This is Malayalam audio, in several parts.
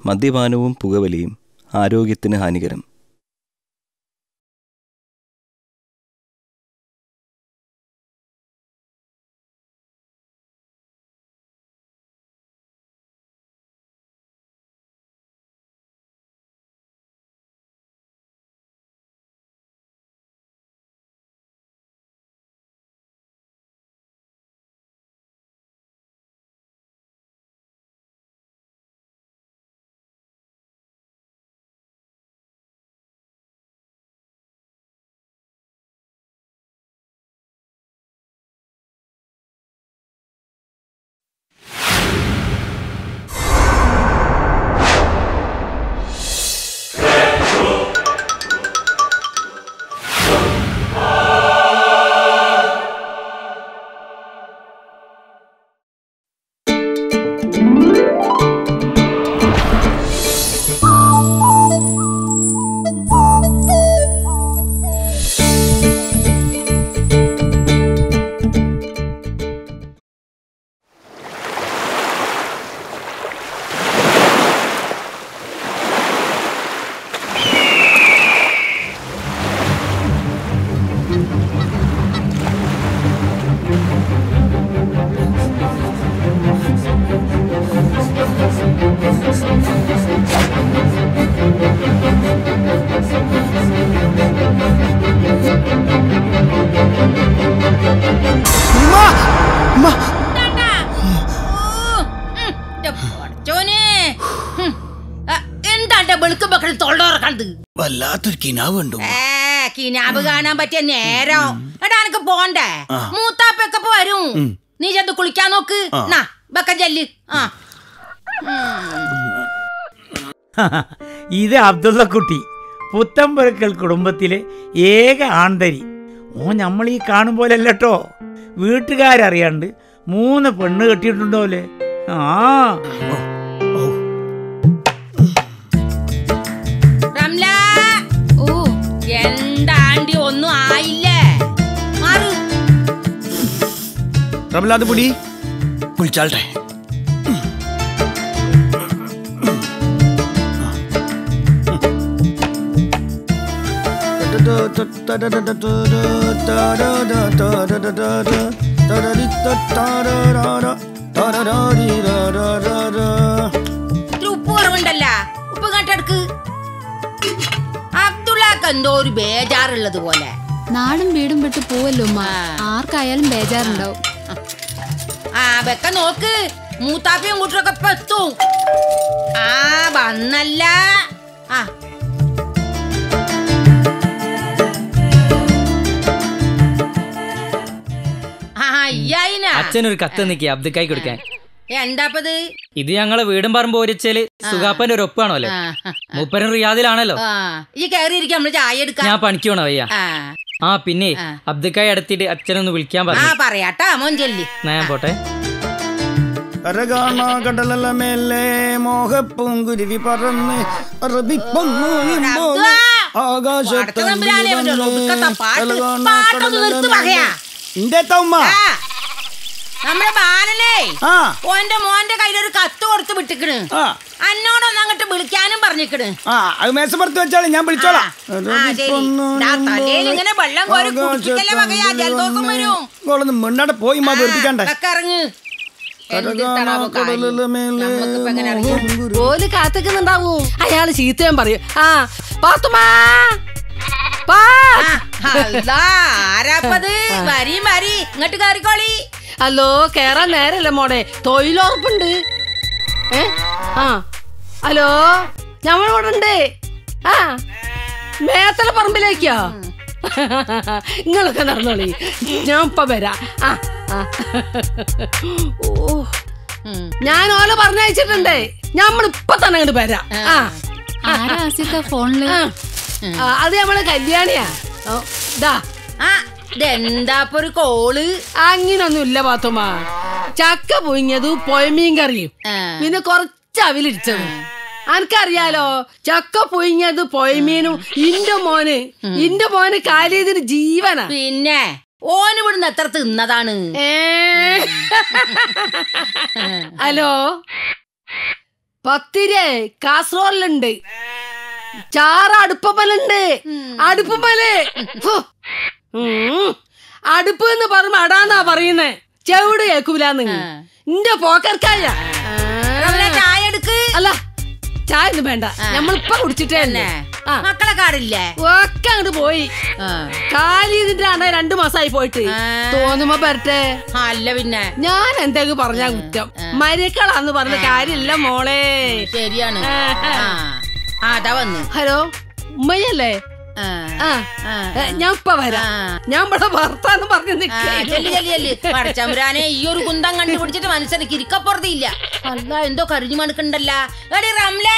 മദ്യപാനവും പുകവലിയും ആരോഗ്യത്തിന് ഹാനികരം എന്താ വെളുക്കും വെക്കണം തൊള്ളോറക്കണത് വല്ലാത്തൊരു കിനാവ് കണ്ടു ഏ കിനാബ് കാണാൻ പറ്റിയ നേരം എടാ എനക്ക് പോണ്ടേ മൂത്താപ്പൊക്കെ ഇപ്പൊ വരും നീ ചെന്ന് കുളിക്കാൻ നോക്ക് നാ ബക്ക ജല്ല് ആ ഇത് അബ്ദുള്ളക്കുട്ടി പുത്തമ്പുരക്കൽ കുടുംബത്തിലെ ഏക ആൺതരി ഓ നമ്മൾ ഈ കാണും പോലെ അല്ലട്ടോ വീട്ടുകാരറിയാണ്ട് മൂന്ന് പെണ്ണ് കെട്ടിയിട്ടുണ്ടോലെ ആ റംല ഓ എന്താണ്ടി ഒന്നും ആയില്ലേ മാറ് റബലാത് പൊടി കുളിച്ചാൾട്ടെ ഇത്തിരി ഉപ്പ് കുറവുണ്ടല്ല ഉപ്പ് കട്ടെടുക്ക് അബ്ദുള്ളക്ക് എന്തോ ഒരു ബേജാറുള്ളത് പോലെ നാടും വീടും വിട്ട് പോവല്ലോ ഉമ്മ ആർക്കായാലും ബേജാറുണ്ടാവും ആ വെക്ക നോക്ക് മൂത്താപ്പിയും കൂട്ടരൊക്കെ ഇപ്പൊ എത്തും ആ വന്നല്ല ആ ആ അയ്യായിന അച്ഛനൊരു കത്ത് നിക്കി അബ്ദുക്കായി കൊടുക്കാൻ എന്താപ്പത് ഇത് ഞങ്ങളെ വീടും പറമ്പ് ഓരിച്ചാല് സുഖാപ്പന്റെ ഒരു ഒപ്പാണല്ലോ ആ, മൂപ്പരും റിയാദിലാണല്ലോ ആ ഈ കയറിയിരിക്കും നമ്മള് ചായ എടുക്കാം ഞാൻ പണിക്ക് പോണ വയ്യ ആ ആ പിന്നെ ആ. അബ്ദുക്കായി അടുത്തിട്ട് അച്ഛനൊന്ന് വിളിക്കാൻ ആ പറഞ്ഞു പറയാട്ടാ മോൻ ചെല്ലി എന്നാ ഞാൻ പോട്ടെ കരകാണ കടലല മേലെ മോഹപ്പൂങ്കുരുവി പറന്ന് അറബിപ്പൊന്നു പടച്ച തമ്പുരാനെ, അവന്റെ ഒടുക്കത്തെ പാട്ട്. പാട്ടൊന്ന് നിർത്ത് മകയാ. ഉമ്മ ആ, നമ്മുടെ ബാലനെ ആ ഓന്റെ മോന്റെ കയ്യിലൊരു കത്ത് കൊടുത്ത് വിട്ടിക്കണ് ആ അന്നോടൊന്ന് അങ്ങോട്ട് വിളിക്കാനും പറഞ്ഞിക്കണ് ആ അത് മേശപ്പുറത്ത് വെച്ചാളെ ഞാൻ വിളിച്ചോളാം ആ, ശരി. ദാ തലയിൽ ഇങ്ങനെ വെള്ളം കോരി കുടിപ്പിക്കല്ലേ മകയാ, ജലദോഷം വരും. നിങ്ങളൊന്ന് മുന്നോട്ട് പോയി മാ വെറുപ്പിക്കണ്ടേ ഒക്കെ ഇറങ്ങ് എന്തിത്തടാവോ കാര്യം? നമുക്കിപ്പോ എങ്ങനെ അറിയാം? ഓല് കാത്തിക്കുന്നുണ്ടാവും അയാള് ചീത്തയും പറയും ആ പാത്തുമാ പാ ആ, അല്ലാ, ആരാപ്പത് വരി വരി ഇങ്ങോട്ട് കയറിക്കോളി ഹലോ കേറാൻ നേരല്ല മോടെ തൊഴിലുറപ്പുണ്ട് ഏ ആ ഹലോ ഞമ്മളിവിടെ ഉണ്ട് ആ മേത്തല പറമ്പിലേക്കോ നിങ്ങളൊക്കെ നടന്നോളി ഞാൻ ഇപ്പൊ വരാ ആ ആ. ഓ ഉം. ഞാൻ ഓല പറഞ്ഞയച്ചിട്ടുണ്ട് ഞമ്മളിപ്പൊ തന്നെ അങ്ങോട്ട് വരാം ആ ആരാ ആസിക്ക ഫോണില് ആ. ആ, അത് നമ്മളെ കല്യാണിയാ ഓ, ദാ ആ ഇതെന്താപ്പൊ ഒരു കോള് അങ്ങനൊന്നും ഇല്ല പാത്തുമ്മ ചക്ക പുഴുങ്ങിയതും പൊയമീൻ കറിയും ആ. പിന്നെ കുറച്ച് അവിലിടിച്ചതും അനക്കറിയാലോ ചക്ക പുഴുങ്ങിയത് പൊയമീനും ഇന്റെ മോന് ഇന്റെ മോന് കാലിയതിന് ജീവനാ പിന്നെ ഓന് ഇവിടുന്ന് എത്ര തിന്നതാണ് ഏ ഹലോ പത്തിരി കാസറോളിലുണ്ട് ചാറ് അടുപ്പമലുണ്ട് അടുപ്പമല് ഹോ. ഉം. അടുപ്പ് എന്ന് പറയുമ്പോ അടാന്നാ പറയുന്നേ ചെവിട് കേക്കൂലെന്ന് നിന്റെ പോക്കർക്കായ റംല, ചായ എടുക്ക് അല്ല ചായ ഒന്നും വേണ്ട നമ്മളിപ്പൊ കുടിച്ചിട്ടേ തന്നെ ആ മക്കളെ കാടില്ലേ ഒക്കെ അങ്ങോട്ട് പോയി ആ. കാലിതിന്റെ ആണ് രണ്ടു മാസമായി പോയിട്ട് ആ. തോന്നുമ്പോ വരട്ടെ അല്ല പിന്നെ ഞാൻ എന്തെങ്കിലും പറഞ്ഞാ കുറ്റം മരിക്കളാന്ന് പറഞ്ഞ കാര്യമില്ല മോളെ ശരിയാണ് ആ ആ, അതാ വന്ന് ഹലോ ഉമ്മയല്ലേ ആ. ആ ആ. ഏ, ഞാൻ ഇപ്പൊ വരാം ആ. ഞാൻ ഇവിടെ ഭർത്താന്ന് പറഞ്ഞു ആ, ചെല്ല് ചെല്ല് ചെല്ല് പടച്ചമ്പുരാനെ ഈ ഒരു കുന്തം കണ്ടുപിടിച്ചിട്ട് മനുഷ്യർക്ക് ഇരിക്കപ്പുറത്തില്ല അല്ല എന്തോ കരിഞ്ഞു മണക്കുണ്ടല്ല എടി റംലേ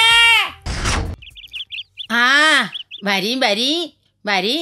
ആ വരി വരി വരി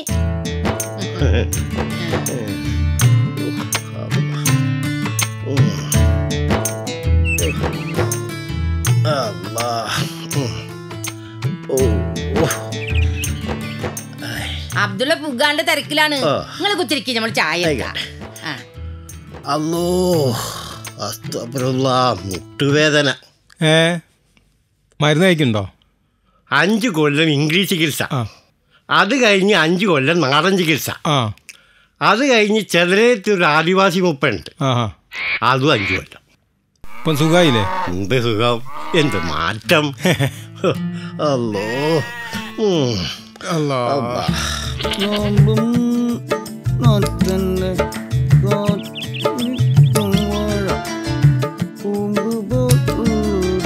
അബ്ദുള്ള പുഗാന്റെ തിരക്കിലാണ് നിങ്ങൾ കുത്തിരിക്കും നമ്മൾ ചായ എടുക്കാം. ആ. അല്ലോ അസ്തഫറുള്ള മുട്ടുവേദന ഏ മരുന്ന് കഴിക്കുന്നുണ്ടോ അഞ്ച് കൊല്ലം ഇംഗ്ലീഷ് ചികിത്സ ആ അത് കഴിഞ്ഞ് അഞ്ച് കൊല്ലം നാടൻ ചികിത്സ ആ അത് കഴിഞ്ഞ് ചെതലേത്ത് ഒരു ആദിവാസി മുപ്പുണ്ട് ആ ആ അതും അഞ്ച് കൊല്ലം ഇപ്പം സുഖമായില്ലേ എന്ത് സുഖം എന്ത് മാറ്റം അല്ലോ ഉം. അല്ലാ നോമ്പും നോത്തന്നെ നോക്കുമ്പോഴ പൂമ്പുപോലൊരു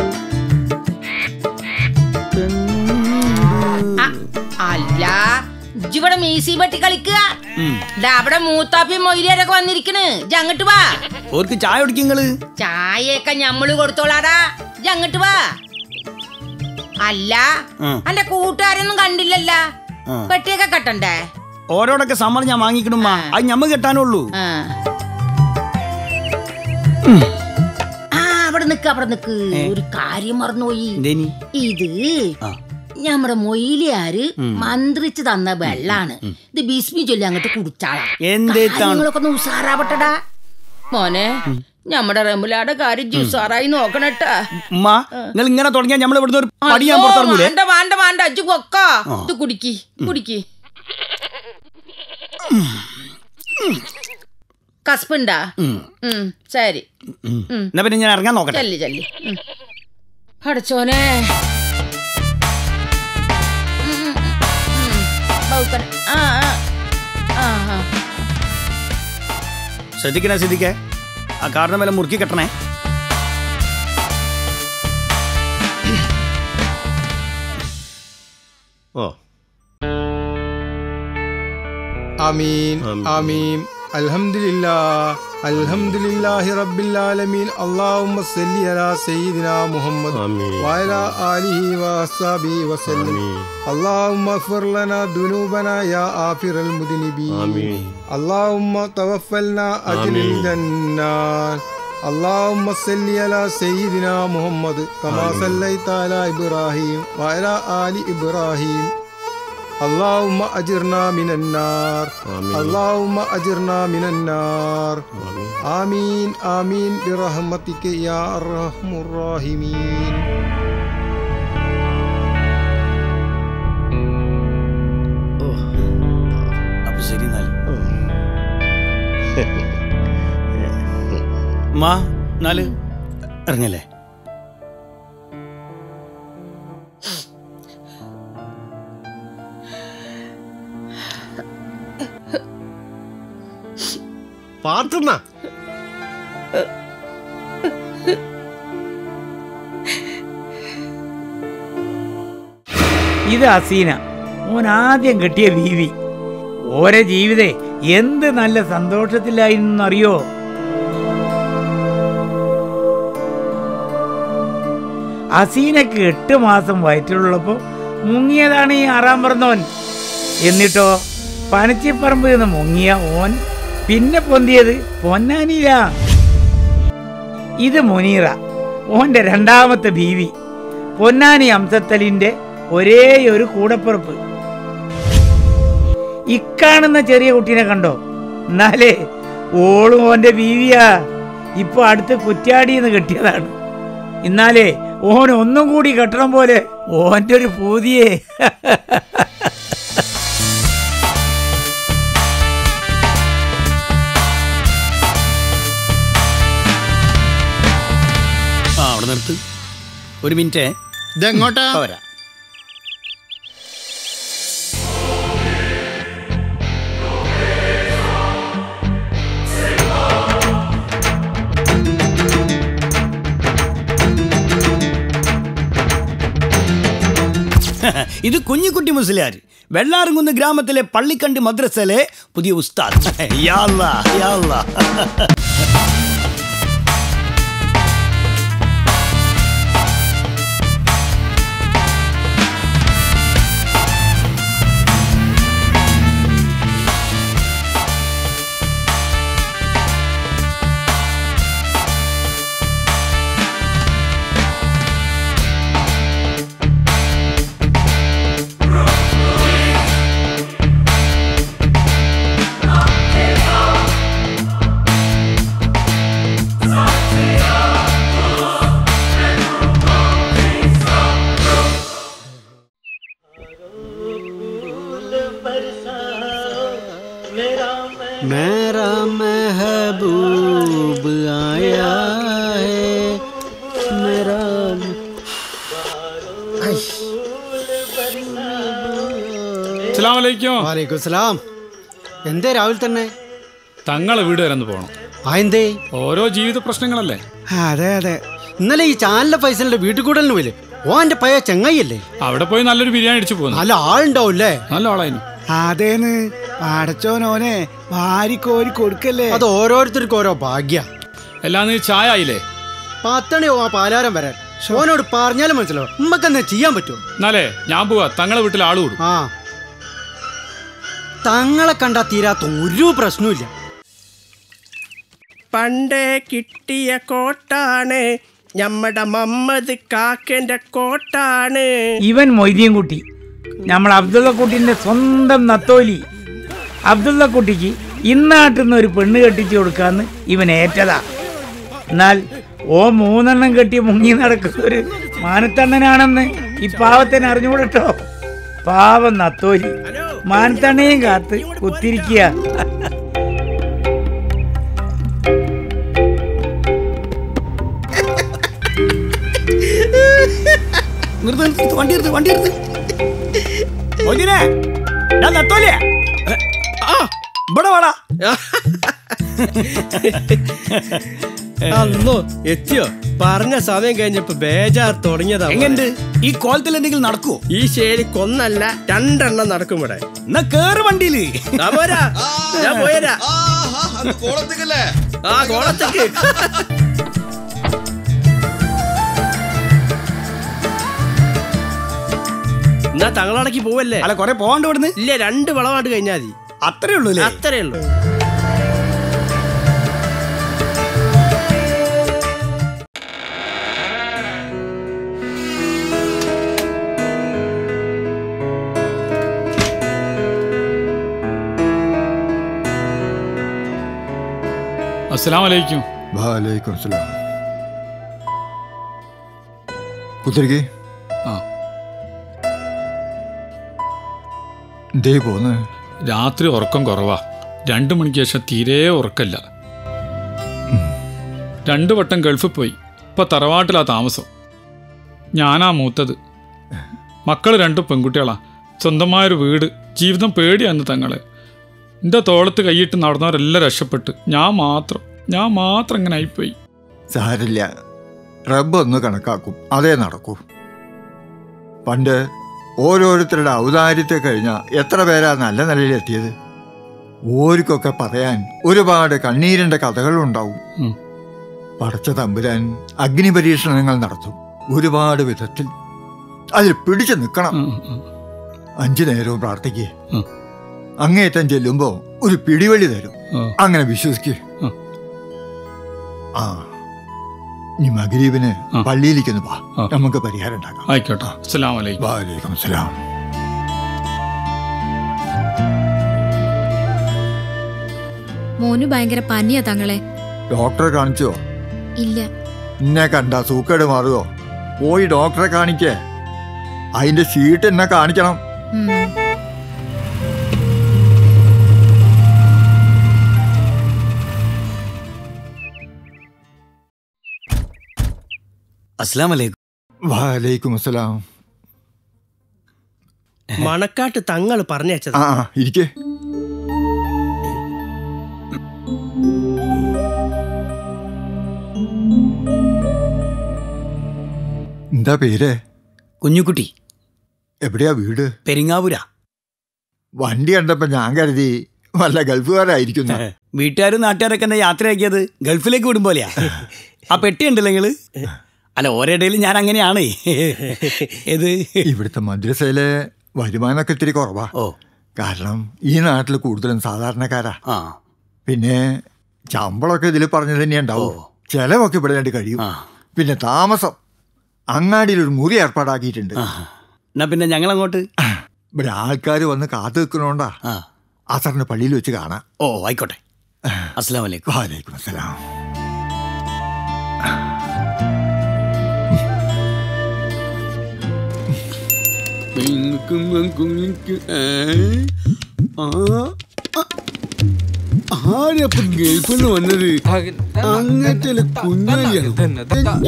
പെണ്ണ്. ആ, അല്ല ഇജ്ജിവിടെ മീസി പറ്റി കളിക്കുക ദാ അവിടെ മൂത്താപ്പി മൊയിലിയരൊക്കെ വന്നിരിക്കണ് ഇജ്ജ് അങ്ങട്ട് വാ ഓർക്ക് ചായ കുടിക്കുങ്ങള് ചായയൊക്കെ ഞമ്മള് കൊടുത്തോളാടാ ഇജ്ജ് അങ്ങട്ട് വാ അല്ല ആ. അന്റെ കൂട്ടുകാരൊന്നും കണ്ടില്ലല്ല ആ. പെട്ടിയൊക്കെ കെട്ടണ്ടേ ഓരോടൊക്കെ സമ്മതം ഞാൻ വാങ്ങിക്കണുമ്മ അത് ഞമ്മ കെട്ടാനുള്ളൂ ആ ആ അവിടെ നിക്ക് അവിടെ നിക്ക് ഒരു കാര്യം മറന്നുപോയി എന്തേനി ഇത് ആ. നമ്മുടെ മൊയിലിയാര് മന്ത്രിച്ച് തന്ന വെള്ളാണ് ഇത് ബിസ്മി ചൊല്ലി അങ്ങോട്ട് കുടിച്ചാളാ എന്തേത്താണ് കാര്യങ്ങളൊക്കെ ഒന്ന് ഉസാറാവട്ടടാ മോനെ നമ്മുടെ റെമുലാടെ കാര്യം ഇജ്ജ് ഉസാറായി നോക്കണട്ടാ ഉമ്മ നിങ്ങൾ ഇങ്ങനെ തുടങ്ങിയാൽ നമ്മൾ ഇവിടുന്ന് ഒരു പടി ഞാൻ അയ്യോ, പുറത്തിറങ്ങൂലേ വേണ്ട വേണ്ട വേണ്ട അജ്ജു കൊക്കോ ഇത് കുടിക്കി കുടിക്കി കസ്പുണ്ടാ ഉം, ശരി ഉം. എന്നാ പിന്നെ ഞാൻ ഇറങ്ങാൻ നോക്കട്ടെ ചെല്ലി ചെല്ലി ഉം. അടച്ചോനെ ഉം, ഉം, ഉം. ബൗക്കണെ. ആ ആ. ആ ആ ശ്രദ്ധിക്കണേ ശ്രദ്ധിക്കേ ആ കാറിന് മേലെ മുറുക്കി കെട്ടണേ ഓ ആമീൻ ആമീൻ അൽഹംദുലില്ലാ അൽഹംദുലില്ലാഹി റബ്ബിൽ ആലമീൻ അല്ലാഹുമ്മ സല്ലി അലാ സയ്യിദിനാ മുഹമ്മദ് ആമീൻ. വഅലാ ആലിഹി വഅസ്ഹാബിഹി വസല്ലം ആമീൻ. اللهم اغفر لنا ذنوبنا يا آفر المذنبين آمين. اللهم توفلنا أجل آمين. الجنة اللهم صل على سيدنا محمد كما آمين. صليت على إبراهيم وعلى آل إبراهيم اللهم أجرنا من النار آمين. اللهم أجرنا من النار آمين آمين برحمتك يا أرحم الراحمين അപ്പൊ ശരി എന്നാൽ മാ എന്നാല് ഇറങ്ങല്ലേ പാത്തുന്ന ഇത് അസീന ഓൻ ആദ്യം കെട്ടിയ ബീവി ഓരോ ജീവിതേ എന്ത് നല്ല സന്തോഷത്തിലായിരുന്നു അറിയോ അസീനക്ക് എട്ട് മാസം വയറ്റിലുള്ളപ്പോൾ മുങ്ങിയതാണ് ഈ ആറാം പറഞ്ഞവൻ എന്നിട്ടോ പനച്ചിപ്പറമ്പ് നിന്ന് മുങ്ങിയ ഓൻ പിന്നെ പൊന്തിയത് പൊന്നാനിയില ഇത് മുനീറ ഓന്റെ രണ്ടാമത്തെ ബീവി പൊന്നാനി അംസത്തലിന്റെ ഒരേ ഒരു കൂടപ്പിറപ്പ് ഇക്കാണുന്ന ചെറിയ കുട്ടീനെ കണ്ടോ എന്നാലേ ഓളും ഓന്റെ ബീവിയാ ഇപ്പൊ അടുത്ത് കുറ്റ്യാടിന്ന് കിട്ടിയതാണ് എന്നാലേ ഓൻ ഒന്നും കൂടി കെട്ടണം പോലെ ഓന്റെ ഒരു പൂതിയേ ആ അവിടെ നിർത്ത് ഒരു മിനിറ്റ് ഇതെങ്ങോട്ടാ പോരാ ഇത് കുഞ്ഞിക്കുട്ടി മുസ്ലിയാർ വെള്ളാറുംകുന്ന് ഗ്രാമത്തിലെ പള്ളിക്കണ്ടി മദ്രസയിലെ പുതിയ ഉസ്താദ് യാ അല്ലാ, യാ അല്ലാ. मेरा महबूब आया है मेरा വാലേക്കും സലാം എന്തേ രാവിലെ തന്നെ തങ്ങളെ വീട് വരെ ഒന്ന് പോകണം ആ എന്തേ ഓരോ ജീവിത പ്രശ്നങ്ങളല്ലേ അതെ അതെ ഇന്നലെ ഈ ചാനലിലെ ഫൈസലിന്റെ വീട്ടിൽ കൂടലിന് പോയില്ലേ ഓ എന്റെ പയ്യ ചെങ്ങയ്യല്ലേ അവിടെ പോയി നല്ലൊരു ബിരിയാണി അടിച്ചു പോകുന്നു നല്ല ആളുണ്ടാവൂല്ലേ നല്ല ആളായിരുന്നു അതേന്ന് അടച്ചോനോനെ വാരി കോരി കൊടുക്കല്ലേ അത് ഓരോരുത്തർക്കും ഓരോ ഭാഗ്യ എല്ലാം നീ ചായ ആയില്ലേ പത്തണിയോ ആ പാലാരം വരാൻ ഓനോട് പറഞ്ഞാലും മനസ്സിലാവും നമ്മക്കെന്നാ ചെയ്യാൻ പറ്റുമോ എന്നാലേ ഞാൻ പോവാ തങ്ങളെ വീട്ടിൽ ആള് കൂടും ആ തങ്ങളെ കണ്ടാ തീരാത്ത ഒരു പ്രശ്നമില്ല പണ്ടേ കിട്ടിയ കോട്ടാണ് ഞമ്മടെ മമ്മദ് കാക്കന്റെ കോട്ടാണ് ഇവൻ മൊയ്തീൻ കുട്ടി നമ്മൾ അബ്ദുള്ള കുട്ടിന്റെ സ്വന്തം നത്തോലി അബ്ദുള്ള കുട്ടിക്ക് ഇന്നാട്ടുന്ന ഒരു പെണ്ണ് കെട്ടിച്ചു കൊടുക്കാന്ന് ഇവൻ ഏറ്റതാ എന്നാൽ ഓ മൂന്നെണ്ണം കെട്ടി മുങ്ങി നടക്കുന്ന ഒരു മാനത്തണ്ണനാണെന്ന് ഈ പാവത്തിന് അറിഞ്ഞുകൂടട്ടോ പാവം നത്തോലി മാനത്തണ്ണയും കാത്ത് കുത്തിരിക്കുക നിർത്ത് നിർത്ത് വണ്ടി എടുത്ത് വണ്ടി എടുത്ത് മൊയ്തീനെ, ഞാൻ നത്തോലിയാ. ഏ, ആ, ഇവിടെ വാടാ അല്ലോ എത്തിയോ പറഞ്ഞ സമയം കഴിഞ്ഞപ്പോ ബേജാർ തുടങ്ങിയതാ എങ്ങണ്ട് ഈ കോലത്തിൽ എന്തെങ്കിലും നടക്കുവോ ഈ ശരി കൊന്നല്ല രണ്ടെണ്ണം നടക്കും ഇവിടെ എന്നാ കേറ് വണ്ടിയില് ദാ പോരാ ഞാൻ പോയരാ ആ കോളത്തേക്ക് എന്നാ തങ്ങളടക്കി പോവല്ലേ അല്ല കൊറേ പോവാണ്ട് ഇവിടുന്ന് ഇല്ല രണ്ട് വളമായിട്ട് കഴിഞ്ഞാ മതി അത്രേ ഉള്ളൂ അല്ലേ അത്രേ ഉള്ളൂ അസ്സലാം വലൈക്കും വാലേക്കും സലാം കുത്തിരിക്കേ ആ ദേ പോന്ന് രാത്രി ഉറക്കം കുറവാ രണ്ടു മണിക്ക് ശേഷം തീരെ ഉറക്കല്ല രണ്ടു വട്ടം ഗൾഫിൽ പോയി ഇപ്പൊ തറവാട്ടിലാ താമസം ഞാനാ മൂത്തത് മക്കൾ രണ്ടു പെൺകുട്ടികളാ സ്വന്തമായൊരു വീട് ജീവിതം പേടിയാന്ന് തങ്ങളെ എൻ്റെ തോളത്ത് കൈയിട്ട് നടന്നവരെല്ലാം രക്ഷപ്പെട്ട് ഞാൻ മാത്രം ഞാൻ മാത്രം ഇങ്ങനെ ആയിപ്പോയി സാരില്ല റബ്ബ് ഒന്ന് കണക്കാക്കും അതേ നടക്കൂ പണ്ട് ഓരോരുത്തരുടെ ഔദാര്യത്തെ കഴിഞ്ഞ എത്ര പേരാ നല്ല നിലയിലെത്തിയത് ഓർക്കൊക്കെ പറയാൻ ഒരുപാട് കണ്ണീരിൻ്റെ കഥകളുണ്ടാവും ഉം. പടച്ച തമ്പുരാൻ അഗ്നി പരീക്ഷണങ്ങൾ നടത്തും ഒരുപാട് വിധത്തിൽ അതിൽ പിടിച്ചു നിൽക്കണം ഉം, ഉം. അഞ്ചു നേരവും പ്രാർത്ഥിക്കേ ഉം. അങ്ങേറ്റം ചെല്ലുമ്പോ ഒരു പിടിവള്ളി തരും ഉം. അങ്ങനെ വിശ്വസിക്കേ ഉം. ആ നീ മകരീബിന് ആ. പള്ളിയിലേക്കൊന്ന് വാ ആ. നമുക്ക് പരിഹാരം ഉണ്ടാക്കാം ആയിക്കോട്ടെ അസ്സലാം വലൈക്കും വാലേക്കും സലാം മോന് ഭയങ്കര പനിയാ തങ്ങളെ ഡോക്ടറെ കാണിച്ചോ ഇല്ല എന്നെ കണ്ട സൂക്കേട് മാറുകയോ പോയി ഡോക്ടറെ കാണിക്കേ അതിന്റെ ഷീട്ട് എന്നെ കാണിക്കണം അസ്ലാം വലൈക്കും വാലൈക്കും അസ്സലാം മണക്കാട്ട് തങ്ങൾ പറഞ്ഞയച്ചത് ആ ആ, ഇരിക്കേ എന്താ പേര് കുഞ്ഞുകുട്ടി എവിടെയാ വീട് പെരിങ്ങാപുര വണ്ടി കണ്ടപ്പോ ഞാൻ കരുതി വല്ല ഗൾഫുകാരായിരിക്കുന്നു വീട്ടുകാരും നാട്ടുകാരൊക്കെ എന്താ യാത്രയാക്കിയത് ഗൾഫിലേക്ക് വിടും പോലെയാ ആ പെട്ടി ഉണ്ടല്ലോ നിങ്ങള് അല്ല ഓരോടയിലും ഞാൻ അങ്ങനെയാണ് ഏത് ഇവിടുത്തെ മദ്രസയിലെ വരുമാനമൊക്കെ ഇത്തിരി കുറവാ ഓ കാരണം ഈ നാട്ടിൽ കൂടുതലും സാധാരണക്കാരാ ആ പിന്നെ ശമ്പളമൊക്കെ ഇതിൽ പറഞ്ഞു തന്നെ ഉണ്ടാവും ചെലവൊക്കെ ഇവിടെ രണ്ട് കഴിയും പിന്നെ താമസം അങ്ങാടിയിൽ ഒരു മുറി ഏർപ്പാടാക്കിയിട്ടുണ്ട് എന്നാ പിന്നെ ഞങ്ങൾ അങ്ങോട്ട് ഇവിടെ ആൾക്കാർ വന്ന് കാത്തു നിൽക്കണോണ്ടാ അസറിന്റെ പള്ളിയിൽ വെച്ച് കാണാം ഓ ആയിക്കോട്ടെ അസ്സലാം വലൈക്കും വാലേക്കും അസ്സലാം ആരപ്പൊ ഗൾഫിൽ നിന്ന് വന്നത് അങ്ങനത്തെ കുഞ്ഞാലിയാണ്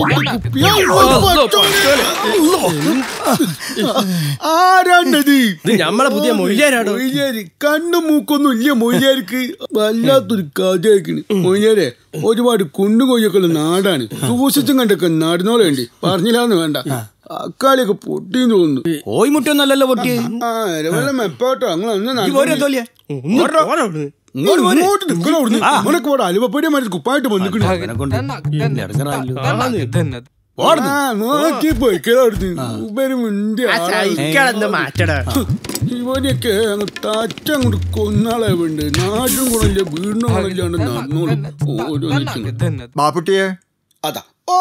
ആരാണ്ടത് ഇത് ഞമ്മളെ പുതിയ മൊയ്യാരാണോ? മൊയ്യാര് കണ്ണും മൂക്കൊന്നും ഇല്ല മൊയ്യാർക്ക് വല്ലാത്തൊരു കഥയാക്കണ് മൊയ്യാരെ ഒരുപാട് കുണ്ടും കൊയ്യൊക്കെയുള്ള നാടാണ് സൂക്ഷിച്ചും കണ്ടൊക്കെ നടന്നോളേണ്ടി പറഞ്ഞില്ലാന്ന് വേണ്ട അക്കാളിയൊക്കെ പൊട്ടിന്ന് തോന്നുന്നു കോയി മുട്ടൊന്നല്ലല്ലോ പൊട്ടി ആ വെള്ളം എപ്പോട്ടോ അങ്ങനെ ഈ പോരെ തോലിയെ? ഇങ്ങോട്ട് ഇങ്ങോട്ട് നിക്കണോ അവിടുന്ന് നിനക്ക് ഇവിടെ അലുവപ്പടിയ മരുന്ന് കുപ്പായിട്ട് വന്നിക്കണു ആ നോക്കി പോയിക്കലോ അവിടുന്ന് ഉപരി മുണ്ടി ആ സൈക്കിളെന്ത് മാറ്റടാ? ഇവനെയൊക്കെ അങ്ങ് തറ്റ അങ്ങോട്ട് കൊന്നാളെ വേണ്ട നാട്ടിലും ഗുണമില്ല വീടിനും ഗുണമില്ലാണ്ട് നടന്നോളും ഓരോ ബാപ്പുട്ടിയെ അതാ ഓ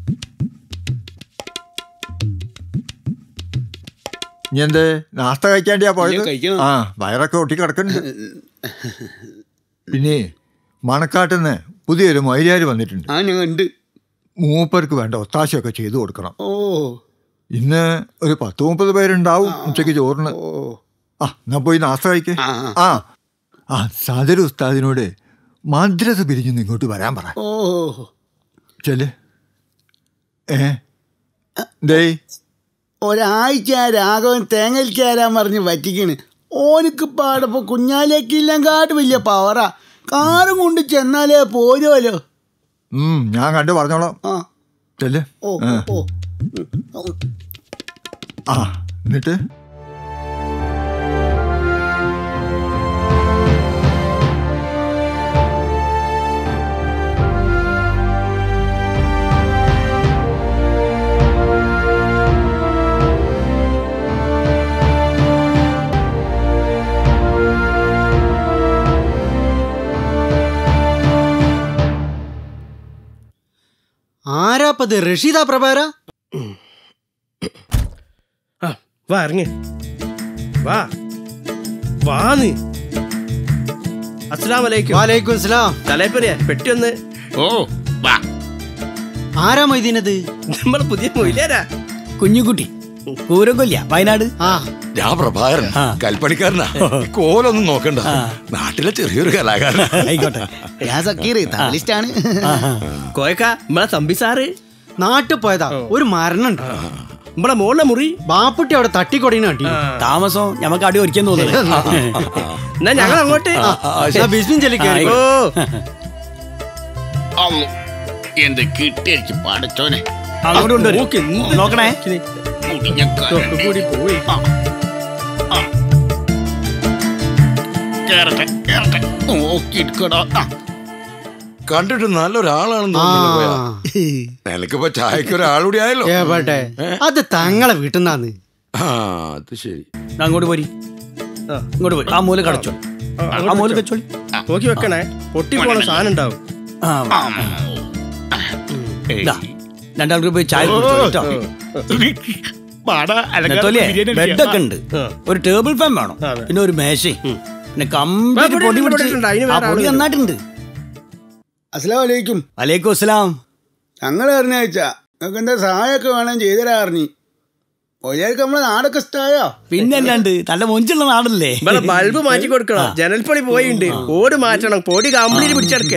ഇനി എന്തേ നാസ്ത കഴിക്കാണ്ടിയാ ഇല്ല, പോയത് കഴിക്കണം. ആ വയറൊക്കെ ഒട്ടി കിടക്കുന്നുണ്ട് പിന്നെ മണക്കാട്ടുന്ന് പുതിയൊരു മൊയിലാര് വന്നിട്ടുണ്ട് ആ ഞാൻ ഉണ്ട് മൂപ്പർക്ക് വേണ്ട ഒത്താശയൊക്കെ ചെയ്തു കൊടുക്കണം ഓ ഇന്ന് ഒരു പത്ത് മുപ്പത് പേരുണ്ടാവും ഉച്ചയ്ക്ക് ചോറിന് ആ എന്നാ പോയി നാസ്ത കഴിക്കേ ആ ആ സദർ ഉസ്താദിനോട് മദ്രസ പിരിഞ്ഞു ഇങ്ങോട്ട് വരാൻ പറ ഓ ചെല് ഏ ദേ ഒരാഴ്ച ആ രാഘവൻ തേങ്ങൽക്കാരാൻ പറഞ്ഞ് പറ്റിക്കണ് ഓനിക്ക് പാടപ്പോ കുഞ്ഞാലേക്കില്ലാങ്കാട്ട് വലിയ പവറാ കാറും കൊണ്ട് ചെന്നാലേ പോരുമല്ലോ ഉം ഞാൻ കണ്ടു പറഞ്ഞോളാം ആ ചെല് ഓ ആ. ഓ ആ എന്നിട്ട് ആരാപ്പത് റഷീദ പ്രഭാര വാ ഇറങ്ങി വാ വാന്ന് അസ്സലാം വലൈക്കും വാലൈക്കും അസ്സലാം തലേപ്പനേ പെട്ടി ഒന്ന് ഓ വാ ആരാ മൊയ്തീനത് നമ്മളെ പുതിയ മൊയിലാരാ കുഞ്ഞുകുട്ടി പൂരക്കൊല്ല വയനാട് ആ ഞാൻ പ്രഭാകരൻ കൽപ്പണിക്കാരനാ കോലൊന്നും നോക്കണ്ട നാട്ടിലെ ചെറിയൊരു കലാകാരൻ ആയിക്കോട്ടെ ഞാൻ സക്കീർ തബലിസ്റ്റാണ് കോയക്ക നമ്മളെ തമ്പി സാറ് നാട്ടിൽ പോയതാ ഒരു മരണുണ്ട് നമ്മളെ മോളിലെ മുറി ബാപ്പുട്ടി അവിടെ തട്ടിക്കൊടീന് കണ്ടി താമസം ഞമ്മക്ക് അടി ഒരിക്കാൻ തോന്നുന്നു എന്നാ ഞങ്ങൾ അങ്ങോട്ട് ബിസ്മിൻ ചൊല്ലിക്കേറി ഓ എന്ത് കിട്ടിയടിച്ച് പടച്ചോനെ അങ്ങോട്ട് കൊണ്ടുവരും നോക്ക്, എന്ത് നോക്കണേ മുടിഞ്ഞ ഇതൊക്കെ കൂടി പോയി കേറട്ടെ കേറട്ടെ നോക്കിയിരിക്കടോ കണ്ടിട്ട് നല്ലൊരാളാണെന്ന് തോന്നുന്നു പോയാ. നിനക്കിപ്പോ ചായക്ക് ഒരാളുകൂടി ആയല്ലോ ഏപാട്ടെ അത് തങ്ങളെ വീട്ടിൽ നിന്നാന്ന് ആ അത് ശരി ദാ അങ്ങോട്ട് പോരി ഇങ്ങോട്ട് പോരി ആ മൂല കടച്ചോ ആ മൂല വെച്ചോളി നോക്കി വെക്കണേ പൊട്ടി പോണ സാധനം ഉണ്ടാവും ആ ദാ, രണ്ടാൾക്ക് പോയി ചായ കുടിച്ചോ, കേട്ടോ. നെത്തോലിയെ, ബെഡൊക്കെ ഉണ്ട് ഒരു ടേബിൾ ഫാൻ വേണം പിന്നെ ഒരു മേശയും പിന്നെ കമ്പ്ലീറ്റ് ഇവിടെ പൊടി ഉണ്ട്, പിടിച്ച് ഇവിടെ ഉണ്ട്. അതിന് ആ വേറെ പൊടി ആള് നന്നായിട്ടുണ്ട് അസ്സലാം വലൈക്കും വലൈക്കും അസ്സലാം ഞങ്ങൾ അറിഞ്ഞാഴ്ച നിങ്ങൾക്ക് എന്താ സഹായമൊക്കെ വേണം ചെയ്തരാ അറിഞ്ഞി ഒരാൾക്ക് നമ്മളെ നാടൊക്കെ ഇഷ്ടമായോ പിന്നെ അല്ലാണ്ട് നല്ല മൊഞ്ചുള്ള നാടല്ലേ ഇവിടെ ബൾബ് മാറ്റി കൊടുക്കണം ജനൽപ്പണി പോയിണ്ട് ഓട് മാറ്റണം പൊടി കംപ്ലീറ്റ് പിടിച്ചെടുക്ക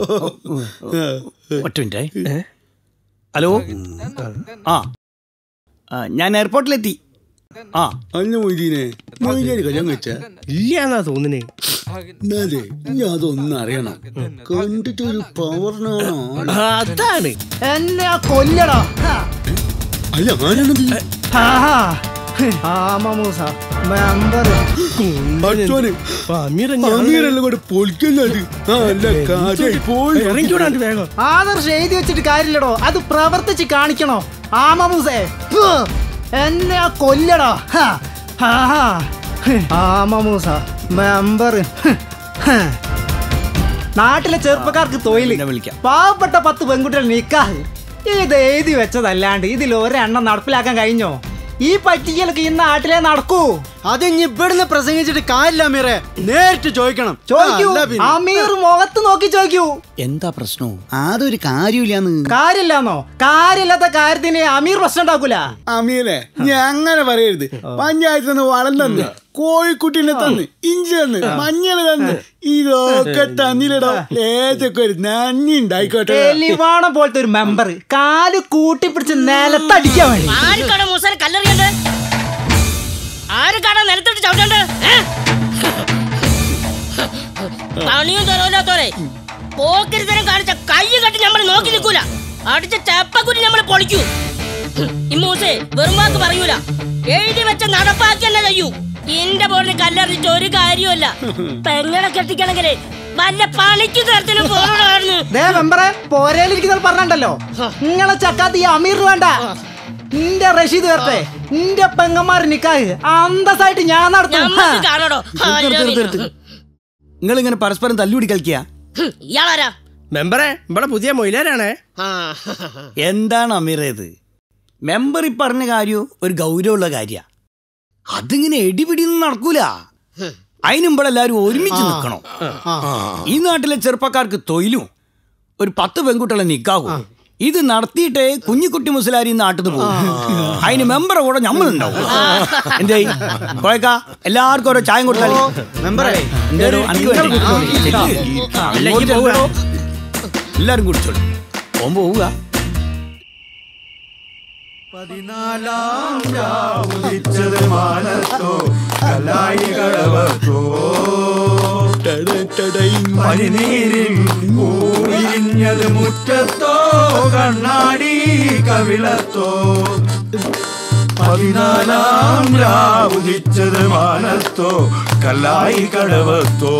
ഒറ്റ മിനിറ്റേ ഹലോ ആ ആ, ഞാൻ എയർപോർട്ടിലെത്തി ആ അല്ല മൊയ്തീനെ മൊയ്തീനെ കല്യാണം വെച്ച ഇല്ലാന്നാ തോന്നുന്നേ എന്നാലേ ഞാൻ അതൊന്നും അറിയണം കണ്ടിട്ടൊരു പവറിനാണോ അതാണ് എന്നെ കൊല്ലടാ അല്ല ആരാണത് ആമൂസ മെമ്പർ അച്ഛന് അമീറെല്ലാം കൂടെ പൊളിക്കുന്നത് ആ അല്ല കാര്യം പോയി ഇറങ്ങിക്കൂടാണ്ട് വേഗം ആദർശ് എഴുതി വെച്ചിട്ട് കാര്യമില്ലടോ അത് പ്രവർത്തിച്ച് കാണിക്കണോ ആമൂസേ ഹ്, എന്നെ കൊല്ലടാ ഹാ, ഹാ, ഹാ. ആമൂസ മെമ്പർ ഹ്, ഹ്. നാട്ടിലെ ചെറുപ്പക്കാർക്ക് തൊഴിൽ പാവപ്പെട്ട പത്ത് പെൺകുട്ടികൾ നിക്കാഹ് ഇത് എഴുതി വെച്ചതല്ലാണ്ട് ഇതിൽ ഒരെണ്ണം നടപ്പിലാക്കാൻ കഴിഞ്ഞോ ഈ പറ്റിക്കലൊക്കെ ഈ നാട്ടിലെ നടക്കൂ അത് ഇനി ഇവിടുന്ന് പ്രസംഗിച്ചിട്ട് കാര്യമില്ല അമീറെ നേരിട്ട് ചോദിക്കണം ചോദിക്കൂ അല്ല പിന്നെ. അമീർ മുഖത്ത് നോക്കി ചോദിക്കൂ എന്താ പ്രശ്നം അതൊരു കാര്യമില്ലാന്ന് കാര്യമില്ലാന്നോ കാര്യമില്ലാത്ത കാര്യത്തിന് അമീർ പ്രശ്നം ഉണ്ടാക്കൂല അമീലെ നീ അങ്ങനെ പറയരുത് പഞ്ചായത്ത് നിന്ന് വളം തന്ന് കോഴിക്കുട്ടീനെ തന്ന് ഇഞ്ചി തന്ന് മഞ്ഞൾ തന്ന് ഇതൊക്കെ തന്നില്ലടോ ഏതൊക്കെ ഒരു നന്ദി ഉണ്ടായിക്കോട്ടെ എലിവാണം പോലത്തെ ഒരു മെമ്പർ കാല് കൂട്ടിപ്പിടിച്ച് നിലത്തടിക്കാൻ വേണ്ടി ആർക്കാണ് മൂസാൻ കല്ലെറിയണ്ട് ആർക്കാണ് നിലത്തിട്ട് ചവിട്ടണ്ട് ഏ? പണിയും തരവില്ലാത്തോരെ പോക്കിരിത്തരം കാണിച്ച കൈ കെട്ടി നമ്മൾ നോക്കി നിൽക്കൂല അടിച്ച ചെപ്പക്കുറ്റി നമ്മൾ പൊളിക്കൂ ഇമ്മൂസേ വെറും വാക്ക് പറയൂല എഴുതി വെച്ച നടപ്പാക്കി തന്നെ ചെയ്യൂ എന്റെ പോളിന് കല്ലെറിഞ്ഞിട്ട് ഒരു കാര്യമല്ല പെങ്ങളെ കെട്ടിക്കണമെങ്കിലേ വല്ല പണിക്ക് തരത്തിലും പോകണമായിരുന്നു ദേ മെമ്പറെ പോരേലിരിക്കുന്നത് പറഞ്ഞല്ലോ നിങ്ങളെ ചക്കാത്ത ഈ അമീർ വേണ്ട നിന്റെ റഷീദ് വരട്ടെ നിന്റെ പെങ്ങന്മാർ നിക്കാഹ് അന്തസ്സായിട്ട് ഞാൻ നടത്തും ഞമ്മക്ക് കാണടോ നിങ്ങൾ ഇങ്ങനെ പരസ്പരം തല്ലുപിടി കളിക്കുക ഇയാളാരാ മെമ്പറെ ഇവിടെ പുതിയ മൊയിലാരാണേ എന്താണ് അമീറ ഇത് മെമ്പർ ഈ പറഞ്ഞ കാര്യം ഒരു ഗൗരവമുള്ള കാര്യ അതിങ്ങനെ എടിപിടിയൊന്നും നടക്കൂല അതിനുമ്പോഴെല്ലാരും ഒരുമിച്ച് നിൽക്കണം ഈ നാട്ടിലെ ചെറുപ്പക്കാർക്ക് തൊഴിലും ഒരു പത്ത് പെൺകുട്ടികളെ നിക്കാകും ഇത് നടത്തിയിട്ടേ കുഞ്ഞിക്കുട്ടി മുസ്ലാരി ഈ നാട്ടിൽ നിന്ന് പോകും അതിന് മെമ്പറെ കൂടെ നമ്മളുണ്ടാവും എന്തേ കോയക്ക എല്ലാവർക്കും ഓരോ ചായം കൊടുത്താൽ മെമ്പറെ എന്തേടോ, അനക്ക് വേണ്ടി? ആ, അല്ലെങ്കിൽ പോവുകടോ. എല്ലാരും കുടിച്ചോളൂ ഓൻ പോവുക പനിനീരിൽ പൂവിരിഞ്ഞത് മുറ്റത്തോ കണ്ണാടി കവിളത്തോ പതിനാലാം രാവുദിച്ചത് മാനത്തോ കല്ലായി കടവത്തോ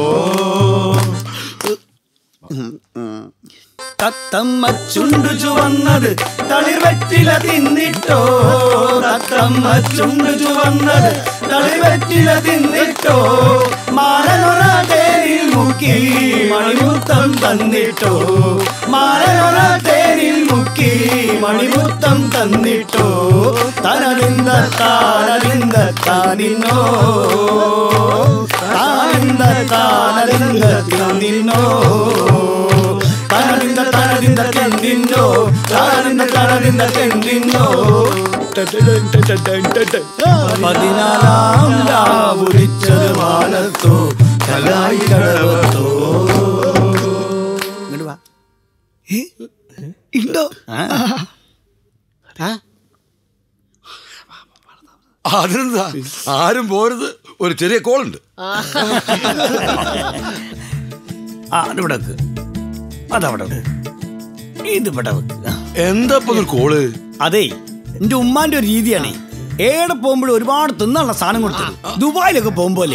തത്തമ്മ ചുണ്ടു ചുവന്നത് തളിർവെറ്റില തിന്നിട്ടോ തത്തമ്മ ചുണ്ടു ചുവന്നത് തളിർവെറ്റില തിന്നിട്ടോ മാലനൊറ തേനിൽ മുക്കി മണിമുത്തം തന്നിട്ടോ മാലനൊറ തേനിൽ മുക്കി മണിമുത്തം തന്നിട്ടോ തനതിന്ത താനതിന്ത താനിന്നോ താനിന്ത താനതിന്ത താനിന്നോ തനതിന്ത തനതിന്ത തെന്തിന്നോ താനിന്ത തനതിന്ത തെന്തിന്നോ പതിനാലാം രാവുരിച്ചത് മാനത്തോ കലായി കടവത്തോ ഇങ്ങോട്ട് വാ ഉണ്ടോ അതിനെന്താ ആരും പോരുത് ഒരു ചെറിയ കോളുണ്ട് ആ അതിവിടെ വെക്ക് അതവിടെ വെക്ക് ഇത് ഇവിടെ വെക്ക് എന്താ കോള് അതെ എന്റെ ഉമ്മാന്റെ ഒരു രീതിയാണ് ഏടെ പോകുമ്പോഴും ഒരുപാട് തിന്നുള്ള സാധനം കൊടുത്തത് ദുബായിലൊക്കെ പോകുമ്പോലെ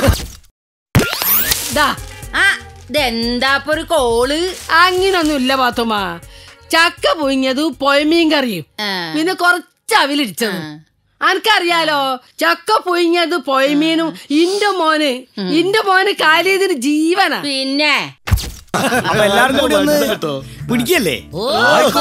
ദാ ആ ഇതെന്താ ഇപ്പൊ ഒരു കോള് അങ്ങനൊന്നും ഇല്ല പാത്തുമ്മ ചക്ക പുഴുങ്ങിയത് പൊയമീൻ കറിയും പിന്നെ കുറച്ച് അവിലിടിച്ചത് അനക്കറിയാലോ ചക്ക പുഴുങ്ങിയത് പൊയമീനും ഇന്റെ മോന് ഇന്റെ മോന് കാലിയതിന് ജീവനാ പിന്നെ അപ്പൊ എല്ലാവർക്കും കൂടി ഒന്ന് പിടിക്കല്ലേ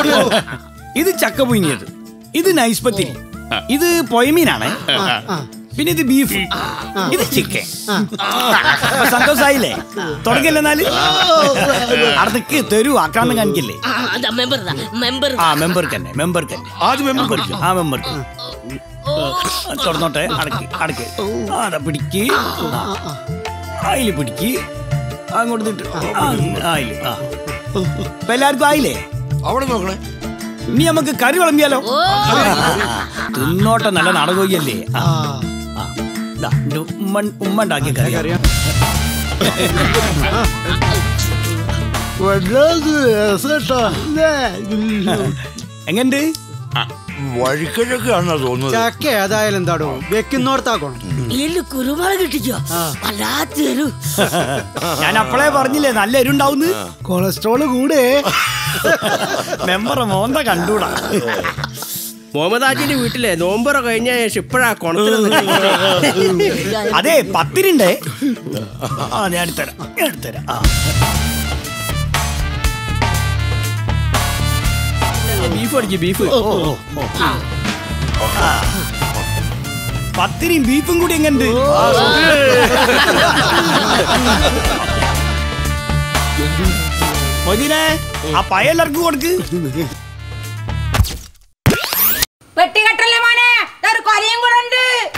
ഇത് ചക്ക പുഴുങ്ങിയത് ഇത് നൈസ് പത്തിരി ഇത് പൊയമീനാണ് പിന്നെ ഇത് ബീഫ് ഇത് ചിക്കൻ സന്തോഷായില്ലേ തുടങ്ങിയല്ലേ എന്നാല് അടക്ക് തരൂ ആക്രാന്തം കാണിക്കില്ലേ ആ, അതാ മെമ്പർ മെമ്പർ ആ മെമ്പർക്ക് തന്നെ മെമ്പർക്ക് തന്നെ ആദ്യം മെമ്പർക്ക് ആ മെമ്പർക്ക് തുറന്നോട്ടെ അടക്കി അടക്കി അതാ പിടിക്ക് ആയില് പിടിക്ക് അങ്ങോട്ട് തിട്ട് ആയില് ആ ഇപ്പൊ എല്ലാവർക്കും ആയില്ലേ അവിടെ നോക്കണേ ഇനി നമുക്ക് കറി വിളമ്പിയാലോ തിന്നോട്ടെ നല്ല നാടകോയ്യല്ലേ ആ ആ. ദാ, ഇത് ഉമ്മ ഉമ്മ ഉണ്ടാക്കിയ കറി അറിയാം എങ്ങണ്ട് വഴിക്കിഴക്കാണെന്നാ തോന്നുന്നത് ചക്ക ഏതായാലും എന്താടോ വെക്കുന്നോടത്താക്കണം ഇതില് കുരുമുളക് കിട്ടിക്കോ വല്ലാത്തൊരു ഞാൻ അപ്പളേ പറഞ്ഞില്ലേ നല്ല എരുണ്ടാവുന്ന് കൊളസ്ട്രോള് കൂടെ മെമ്പറെ മോന്ത കണ്ടൂടാ മുഹമ്മദ് ആജിന്റെ വീട്ടിലെ നോമ്പറ കഴിഞ്ഞ ശേഷം ഇപ്പഴാ കൊണത്തിൽ അതെ പത്തിരിണ്ടേ ആ ഞാൻ എടുത്തരാം ഞാൻ എടുത്തരാം ആ ബീഫ് അടിക്കും ബീഫ് ഓ, ഓ, ഓ. ആ. പത്തിരിയും ബീഫും കൂടി എങ്ങണ്ട് മൊയ്തീനെ ആ പയ എല്ലാവർക്കും കൊടുക്ക് വെട്ടികെട്ടല്ലേ മോനെ ദാ ഒരു കൊരയും കൂടെ ഉണ്ട്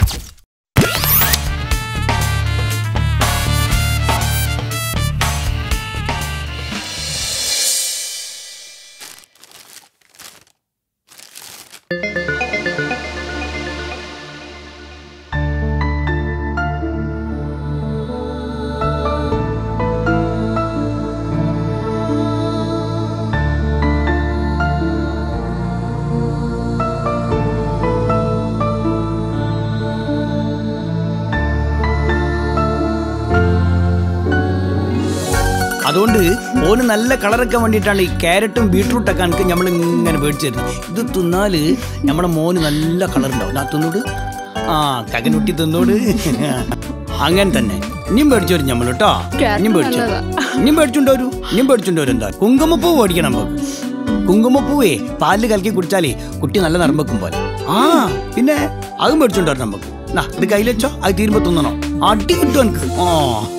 അതുകൊണ്ട് ഓന് നല്ല കളറൊക്കെ വേണ്ടിയിട്ടാണ് ഈ ക്യാരറ്റും ബീട്രൂട്ടൊക്കെ എനിക്ക് നമ്മൾ ഇങ്ങനെ മേടിച്ചു തരുന്നത് ഇത് തിന്നാല് നമ്മുടെ മോന് നല്ല കളർ ഉണ്ടാവും ഞാൻ തിന്നോട് ആ കകനുട്ടി തിന്നോട് അങ്ങനെ തന്നെ ഇനിയും മേടിച്ചു വരും നമ്മൾ കേട്ടോ ഇനിയും മേടിച്ചു നല്ലതാ. ഇനിയും മേടിച്ചുണ്ടോരു ഇനിയും മേടിച്ചുണ്ടോരു എന്താ കുങ്കുമപ്പൂ മേടിക്കണം നമുക്ക് കുങ്കുമപ്പൂവേ പാലിൽ കലക്കി കുടിച്ചാലേ കുട്ടി നല്ല നറമ്പക്കും പോലെ ആ പിന്നെ അത് മേടിച്ചുണ്ടോ നമുക്ക് നാ ഇത് കയ്യിൽ വെച്ചോ അത് തീരുമ്പോ തിന്നണോ അടി കിട്ടും എനിക്ക് ആ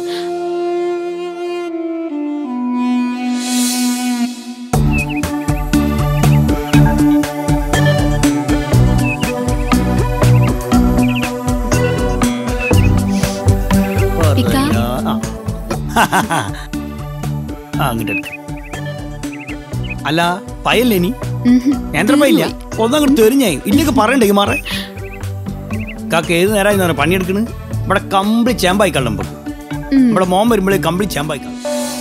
ഇക്ക ആ അങ്ങോട്ട് എടുക്ക അല്ല പയല്ലേ നീ നേന്ത്രപ്പയില്ല ഒന്നങ്ങോട്ട് തെറിഞ്ഞായി ഇല്ലൊക്കെ പറയണ്ടേ മാറേ കാക്ക ഏത് നേരമായി പറഞ്ഞ പണിയെടുക്കണ് ഇവിടെ കംപ്ലീറ്റ് ചേമ്പായി കള്ളം പോകും ഇവിടെ മോൻ വരുമ്പോഴേ കംപ്ലീറ്റ് ചേമ്പായി കള്ളം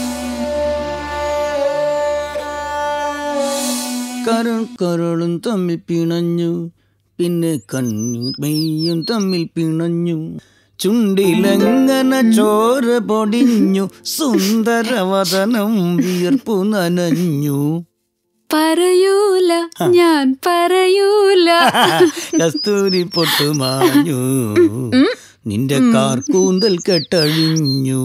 കരൾ കരളും തമ്മിൽ പിണഞ്ഞു പിന്നെ കണ്ണീർ മെയ്യും തമ്മിൽ പിണഞ്ഞു ചുണ്ടിലെങ്ങനെ ചോര പൊടിഞ്ഞു സുന്ദരവദനം വിയർപ്പു നനഞ്ഞു പറയൂല ഞാൻ പറയൂല കസ്തൂരി പൊട്ടുമാഞ്ഞു നിന്റെ കാർ കൂന്തൽ കെട്ടഴിഞ്ഞു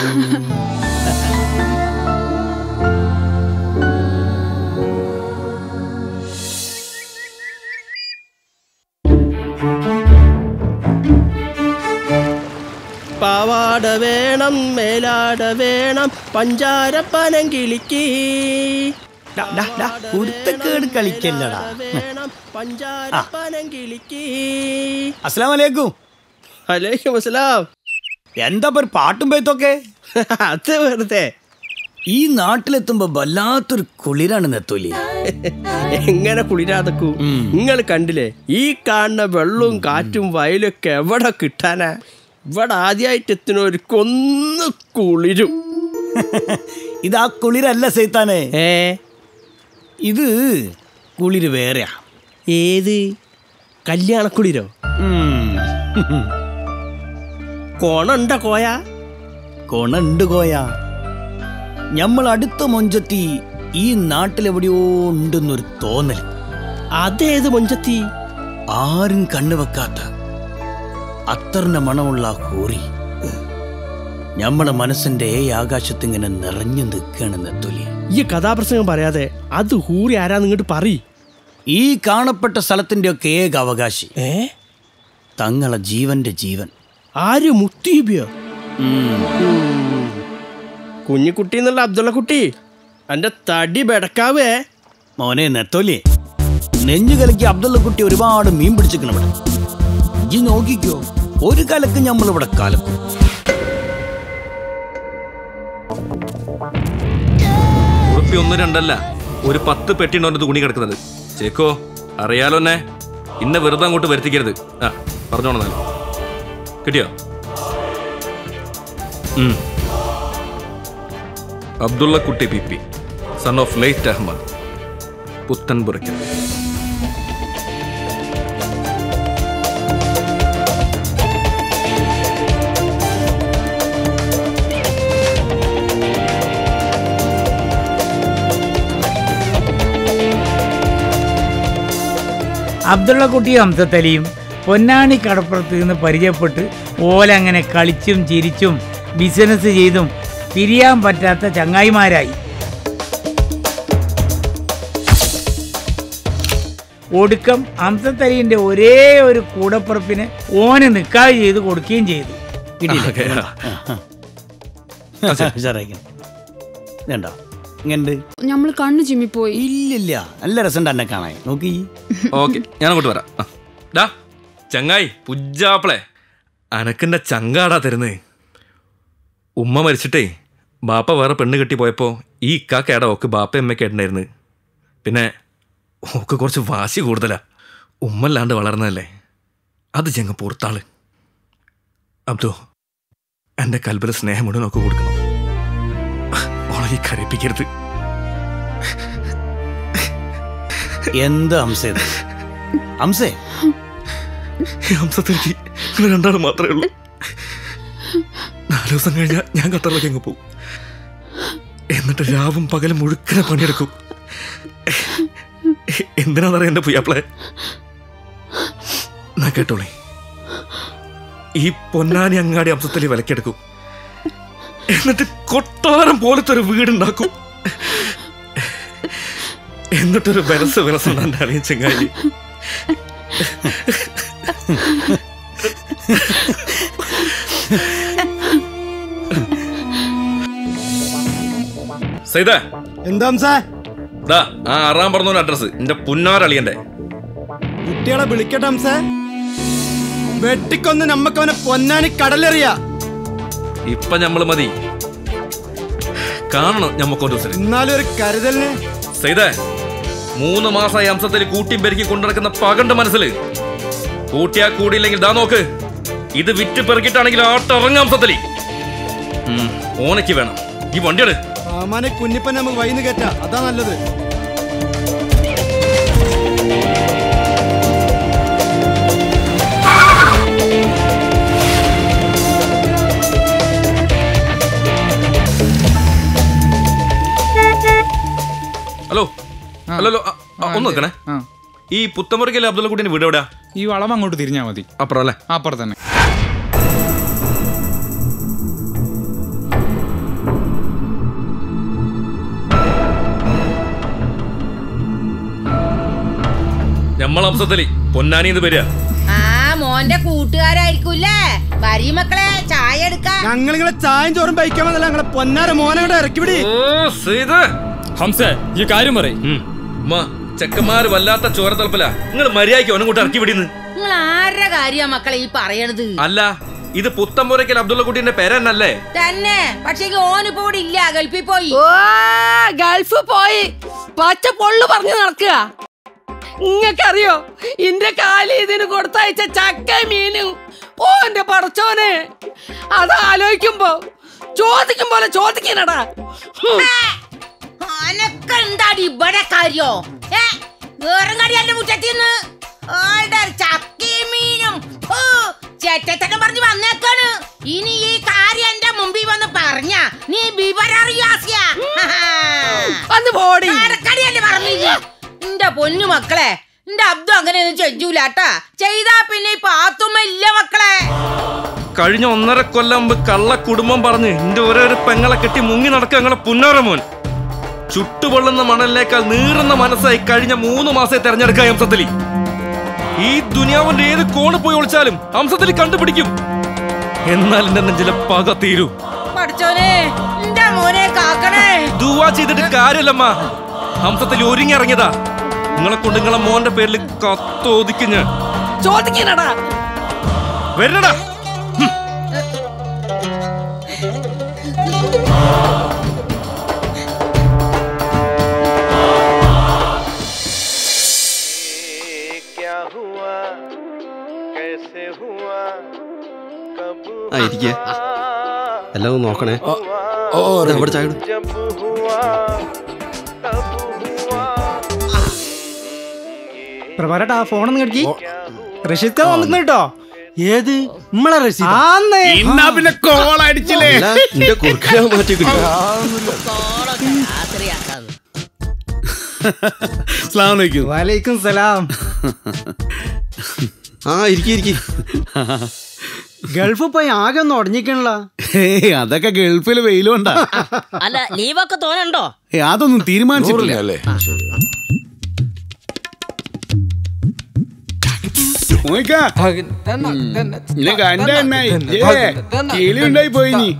പാവാട വേണം മേലാട വേണം പഞ്ചാരപ്പനം കിളിക്ക് കുരുത്തക്കേട് കളിക്കല്ലടാ പഞ്ചാരപ്പനം കിളിക്ക് അസ്സലാം വലൈക്കും വലൈക്കും അസ്സലാം എന്താ ഇപ്പൊ ഒരു പാട്ടും പേത്തൊക്കെ അത് വെറുതെ ഈ നാട്ടിലെത്തുമ്പോ വല്ലാത്തൊരു കുളിരാണ് നെത്തോലി എങ്ങനെ കുളിരാതക്കൂ നിങ്ങൾ കണ്ടില്ലേ ഈ കാണുന്ന വെള്ളവും കാറ്റും വയലൊക്കെ എവിടെ കിട്ടാനാ ഇവിടെ ആദ്യമായിട്ട് എത്തുന്ന ഒരു കൊന്നു കുളിരും ഇതാ കുളിരല്ല സൈത്താനെ ഏ ഇത് കുളിര് വേറെയാ ഏത് കല്യാണക്കുളിരോ കോണുണ്ട കോയ കൊണണ്ട് കോയ ഞമ്മൾ അടുത്ത മൊഞ്ചത്തി ഈ നാട്ടിലെവിടെയോ ഉണ്ടെന്നൊരു തോന്നൽ അതേത് മൊഞ്ചത്തി ആരും കണ്ണുവെക്കാത്ത അത്തറിന മണമുള്ള ആ ഹൂറി ഞമ്മളെ മനസ്സിന്റെ ഏ ആകാശത്തിങ്ങനെ നിറഞ്ഞു നിൽക്കുകയാണ് നെത്തുലി ഈ കഥാപ്രസംഗം പറയാതെ അത് ഹൂറി ആരാന്ന് ഇങ്ങോട്ട് പറ ഈ കാണപ്പെട്ട സ്ഥലത്തിന്റെ ഒക്കെ ഏക അവകാശി ഏ തങ്ങളെ ജീവന്റെ ജീവൻ ആര് മുത്തീബിയോ കുഞ്ഞിക്കുട്ടി എന്നുള്ള അബ്ദുള്ള കുട്ടി എന്റെ തടി ബെടക്കാവേ മോനെ നെത്തോലേ നെഞ്ഞു കലക്കി അബ്ദുള്ള കുട്ടി ഒരുപാട് മീൻ പിടിച്ചിരിക്കണം ഇവിടെ ഇജ്ജ് നോക്കിക്കോ ഒരു കലക്ക് നമ്മളിവിടെ കലക്കും ഉറുപ്പി ഒന്ന് രണ്ടല്ല ഒരു പത്ത് പെട്ടിയുണ്ടോ എൻ്റെ തുണി കിടക്കുന്നത് ചേക്കോ അറിയാലോ എന്നെ ഇന്നെ വെറുതെ അങ്ങോട്ട് വരുത്തിക്കരുത് ആ പറഞ്ഞോണെന്നാലും കിട്ടിയോ ഉം. Abdulla Kutty P P son of late Ahmed Puthenpurackal Abdulla കുട്ടിയും അംസത്തലിയും പൊന്നാണി കടപ്പുറത്ത് നിന്ന് പരിചയപ്പെട്ട് ഓലങ്ങനെ കളിച്ചും ചിരിച്ചും ബിസിനസ് ചെയ്തും പിരിയാൻ പറ്റാത്ത ചങ്ങായിമാരായി ഒടുക്കം അംസത്തലിന്റെ ഒരേ ഒരു കൂടപ്പുറപ്പിന് ഓന് നിക്കാതെ ചെയ്ത് കൊടുക്കുകയും ചെയ്തു വേണ്ടോ ഇങ്ങനെ നമ്മൾ കണ്ണു ചിമ്മിപ്പോയി ഇല്ലില്ല നല്ല രസമുണ്ട് എന്നെ കാണാൻ നോക്കി ഓക്കെ ഞാൻ അങ്ങോട്ട് വരാം ആ. ഡാ ചങ്ങായി പുജ്ജാപ്പിളെ അനക്കെന്റെ ചങ്കാടാ തരുന്നേ ഉമ്മ മരിച്ചിട്ടേ ബാപ്പ വേറെ പെണ്ണ് കെട്ടി പോയപ്പോ ഈ ഇക്കാക്കേടാ ഓക്ക് ബാപ്പ അമ്മയ്ക്ക് ഏട്ടനായിരുന്നു പിന്നെ ഓക്ക് കുറച്ച് വാശി കൂടുതലാ ഉമ്മല്ലാണ്ട് വളർന്നതല്ലേ അത് ചെങ്ങ പുറത്താള് അബ്ദു എൻ്റെ കൽബിലെ സ്നേഹം മുഴുവൻ ഒക്കെ കൊടുക്കണം ഓളെ ഈ കരയിപ്പിക്കരുത് എന്ത് ഹംസേ ഇത്? ഹംസേ ഹംസത്തിലേക്ക് നിങ്ങൾ രണ്ടാളും മാത്രമേ ഉള്ളൂ നാല് ദിവസം കഴിഞ്ഞാൽ ഞാൻ ഖത്തറിലേക്ക് അങ്ങ് പോകും എന്നിട്ട് രാവും പകലും മുഴുക്കനെ പണിയെടുക്കും എന്തിനാന്നറിയാം എൻ്റെ പുയ്യാപ്പിളെ എന്നാ കേട്ടോളേ ഈ പൊന്നാനി അങ്ങാടി അംസത്തലി വിലക്കെടുക്കും എന്നിട്ട് കൊട്ടാരം പോലത്തെ ഒരു വീടുണ്ടാക്കും എന്നിട്ടൊരു വിലസ് വിലസുണ്ട് എൻ്റെ അറിയാൻ ചെങ്ങായി സൈദ എന്താ ഹംസേ ദാ ആ ആറാം പറഞ്ഞ അഡ്രസ് എന്റെ പുന്നാരളിയന്റെ കുട്ടികളെ വിളിക്കട്ടെ ഹംസേ വെട്ടിക്കൊന്ന് നമ്മക്കവനെ പൊന്നാനി കടലെറിയാ ഇപ്പൊ ഞമ്മള് മതി കാണണം ഞമ്മക്കൊരു ദിവസം എന്നാലും ഒരു കരുതലിന് സൈദ മൂന്ന് മാസമായി അംസത്തിൽ കൂട്ടിയും പെരുക്കി കൊണ്ടുനടക്കുന്ന പകണ്ട മനസ്സിൽ കൂട്ടിയാ കൂടിയില്ലെങ്കിൽ ദാ നോക്ക് ഇത് വിറ്റ് പെറുക്കിട്ടാണെങ്കിൽ ആട്ടിറങ്ങാം അംസത്തലി ഉം, ഓനയ്ക്ക് വേണം ഈ വണ്ടിയാണ് സാമാനെ കുഞ്ഞിപ്പൻ നമുക്ക് വൈന്ന് കയറ്റാ അതാ നല്ലത് ഹലോ ഹലോ ഹലോ ആ, ആ, ഒന്ന് നിൽക്കണേ ഈ പുത്തമുറക്കല്ലേ അബ്ദുള്ള കുട്ടീൻ്റെ വീട് എവിടെയാ ഈ വളം അങ്ങോട്ട് തിരിഞ്ഞാൽ മതി അപ്പുറം അല്ലേ അപ്പുറം തന്നെ ഞമ്മൾ അംസത്തലി പൊന്നാനിന്ന് വരിക ആ മോന്റെ കൂട്ടുകാരായിരിക്കൂല്ലേ വരി മക്കളെ ചായ എടുക്കാം ഞങ്ങൾ നിങ്ങളെ ചായം ചോറും ബൈക്കാൻ വന്നല്ല ഞങ്ങളെ പൊന്നാര മോനെ ഇറക്കി വിടി ഹംസ ഈ കാര്യം പറയും ചെക്കന്മാര് വല്ലാത്ത ചോരത്തളപ്പില നിങ്ങൾ മര്യാദയ്ക്ക് ഒന്നും കൂട്ടി ഇറക്കി വിടിന്ന് നിങ്ങൾ ആരുടെ കാര്യ മക്കളെ ഈ പറയണത് അല്ല ഇത് പുത്തമ്പുരക്കൽ അബ്ദുള്ള കുട്ടീന്റെ പേരെന്നല്ലേ തന്നെ പക്ഷേ ഓനിപ്പോ ഇവിടെ ഇല്ല ഗൾഫിൽ പോയി ഓ ഗൾഫ് പോയി പച്ച പൊള്ളു പറഞ്ഞു നടക്കുക നിങ്ങൾക്കറിയോ ഇന്റെ കാലി ഇതിന് കൊടുത്തയച്ച ചക്ക മീനും ഓ എന്റെ പടച്ചോനെ അത് ആലോചിക്കുമ്പോ ചോദിക്കും പോലെ ചോദിക്കണടാ അനക്ക് എന്താടി ഇവിടെ കാര്യോ ഏ വേറെ കടി എന്റെ മുറ്റത്തിന്ന് ആളുടെ ചക്കയും മീനും ഫു, ചേട്ടത്തന്നെ പറഞ്ഞ് വന്നേക്കാണ് ഇനി ഈ കാര്യം എന്റെ മുമ്പിൽ വന്ന് പറഞ്ഞ നീ വിവരം അറിയാസിയ വന്ന് പോടി കടിയല്ലേ പറഞ്ഞില്ല എന്റെ പൊന്നു മക്കളെ എന്റെ അബ്ദു അങ്ങനെയൊന്നും ചെയ്യൂലാട്ടാ ചെയ്താ പിന്നെ ഈ പാത്തുമ്മ ഇല്ല മക്കളെ കഴിഞ്ഞ ഒന്നര കൊല്ലം മുമ്പ് കള്ള കുടുംബം പറഞ്ഞ് എന്റെ ഓരോരോ പെങ്ങളെ കെട്ടി മുങ്ങി നടക്കുക ഞങ്ങളെ പുന്നാര മോൻ ചുട്ടുപൊള്ളുന്ന മണലിനേക്കാൾ നീറുന്ന മനസ്സായി കഴിഞ്ഞ മൂന്ന് മാസമായി തെരഞ്ഞെടുക്കുക അംസത്തലി ഈ ദുനിയാവിന്റെ ഏത് കോണ് പോയി ഒളിച്ചാലും ഹംസത്തിൽ കണ്ടുപിടിക്കും എന്നാൽ എന്റെ നെഞ്ചിലെ പക തീരൂ പഠിച്ചോനെ എന്റെ മോനെ കാക്കണേ ദുവാ ചെയ്തിട്ട് കാര്യമില്ലമ്മ ഹംസത്തിൽ ഒരുങ്ങി ഇറങ്ങിയതാ നിങ്ങളെ കൊണ്ട് നിങ്ങളെ മോന്റെ പേരിൽ കത്തോദിക്കും ഞാൻ ചോദിക്കണടാ വരണടാ ആ ഇരിക്കേ എല്ലാം ഒന്ന് നോക്കണേ ഓ ദാ ഇവിടെ ചായ ഇട്. പ്രഭാരട്ടാ ഫോണൊന്നും കടിക്കി റഷീദ് വന്നിരുന്നു കേട്ടോ ഏത് നമ്മളെ റഷീദ് ആന്നേ ഇന്നാ പിന്നെ കോൾ അടിച്ചില്ലേ അല്ല, നിന്റെ കുറുക്കനെ മാറ്റി അസ്സലാമലൈക്കും വലൈക്കും സലാം ആ ഇരിക്കി ഇരിക്കി ഗൾഫ് പോയി ആകെ ഒന്ന് ഉടഞ്ഞിക്കണല്ലോ ഏയ് അതൊക്കെ ഗൾഫിൽ വെയിലുണ്ടാ അല്ല ലീവൊക്കെ തോന്നണ്ടോ ഏയ് അതൊന്നും തീരുമാനിച്ചിട്ടില്ല അല്ലേ മോയിക്ക ഇന്നെ കണ്ട എണ്ണായി കിളി ഉണ്ടായി പോയി നീ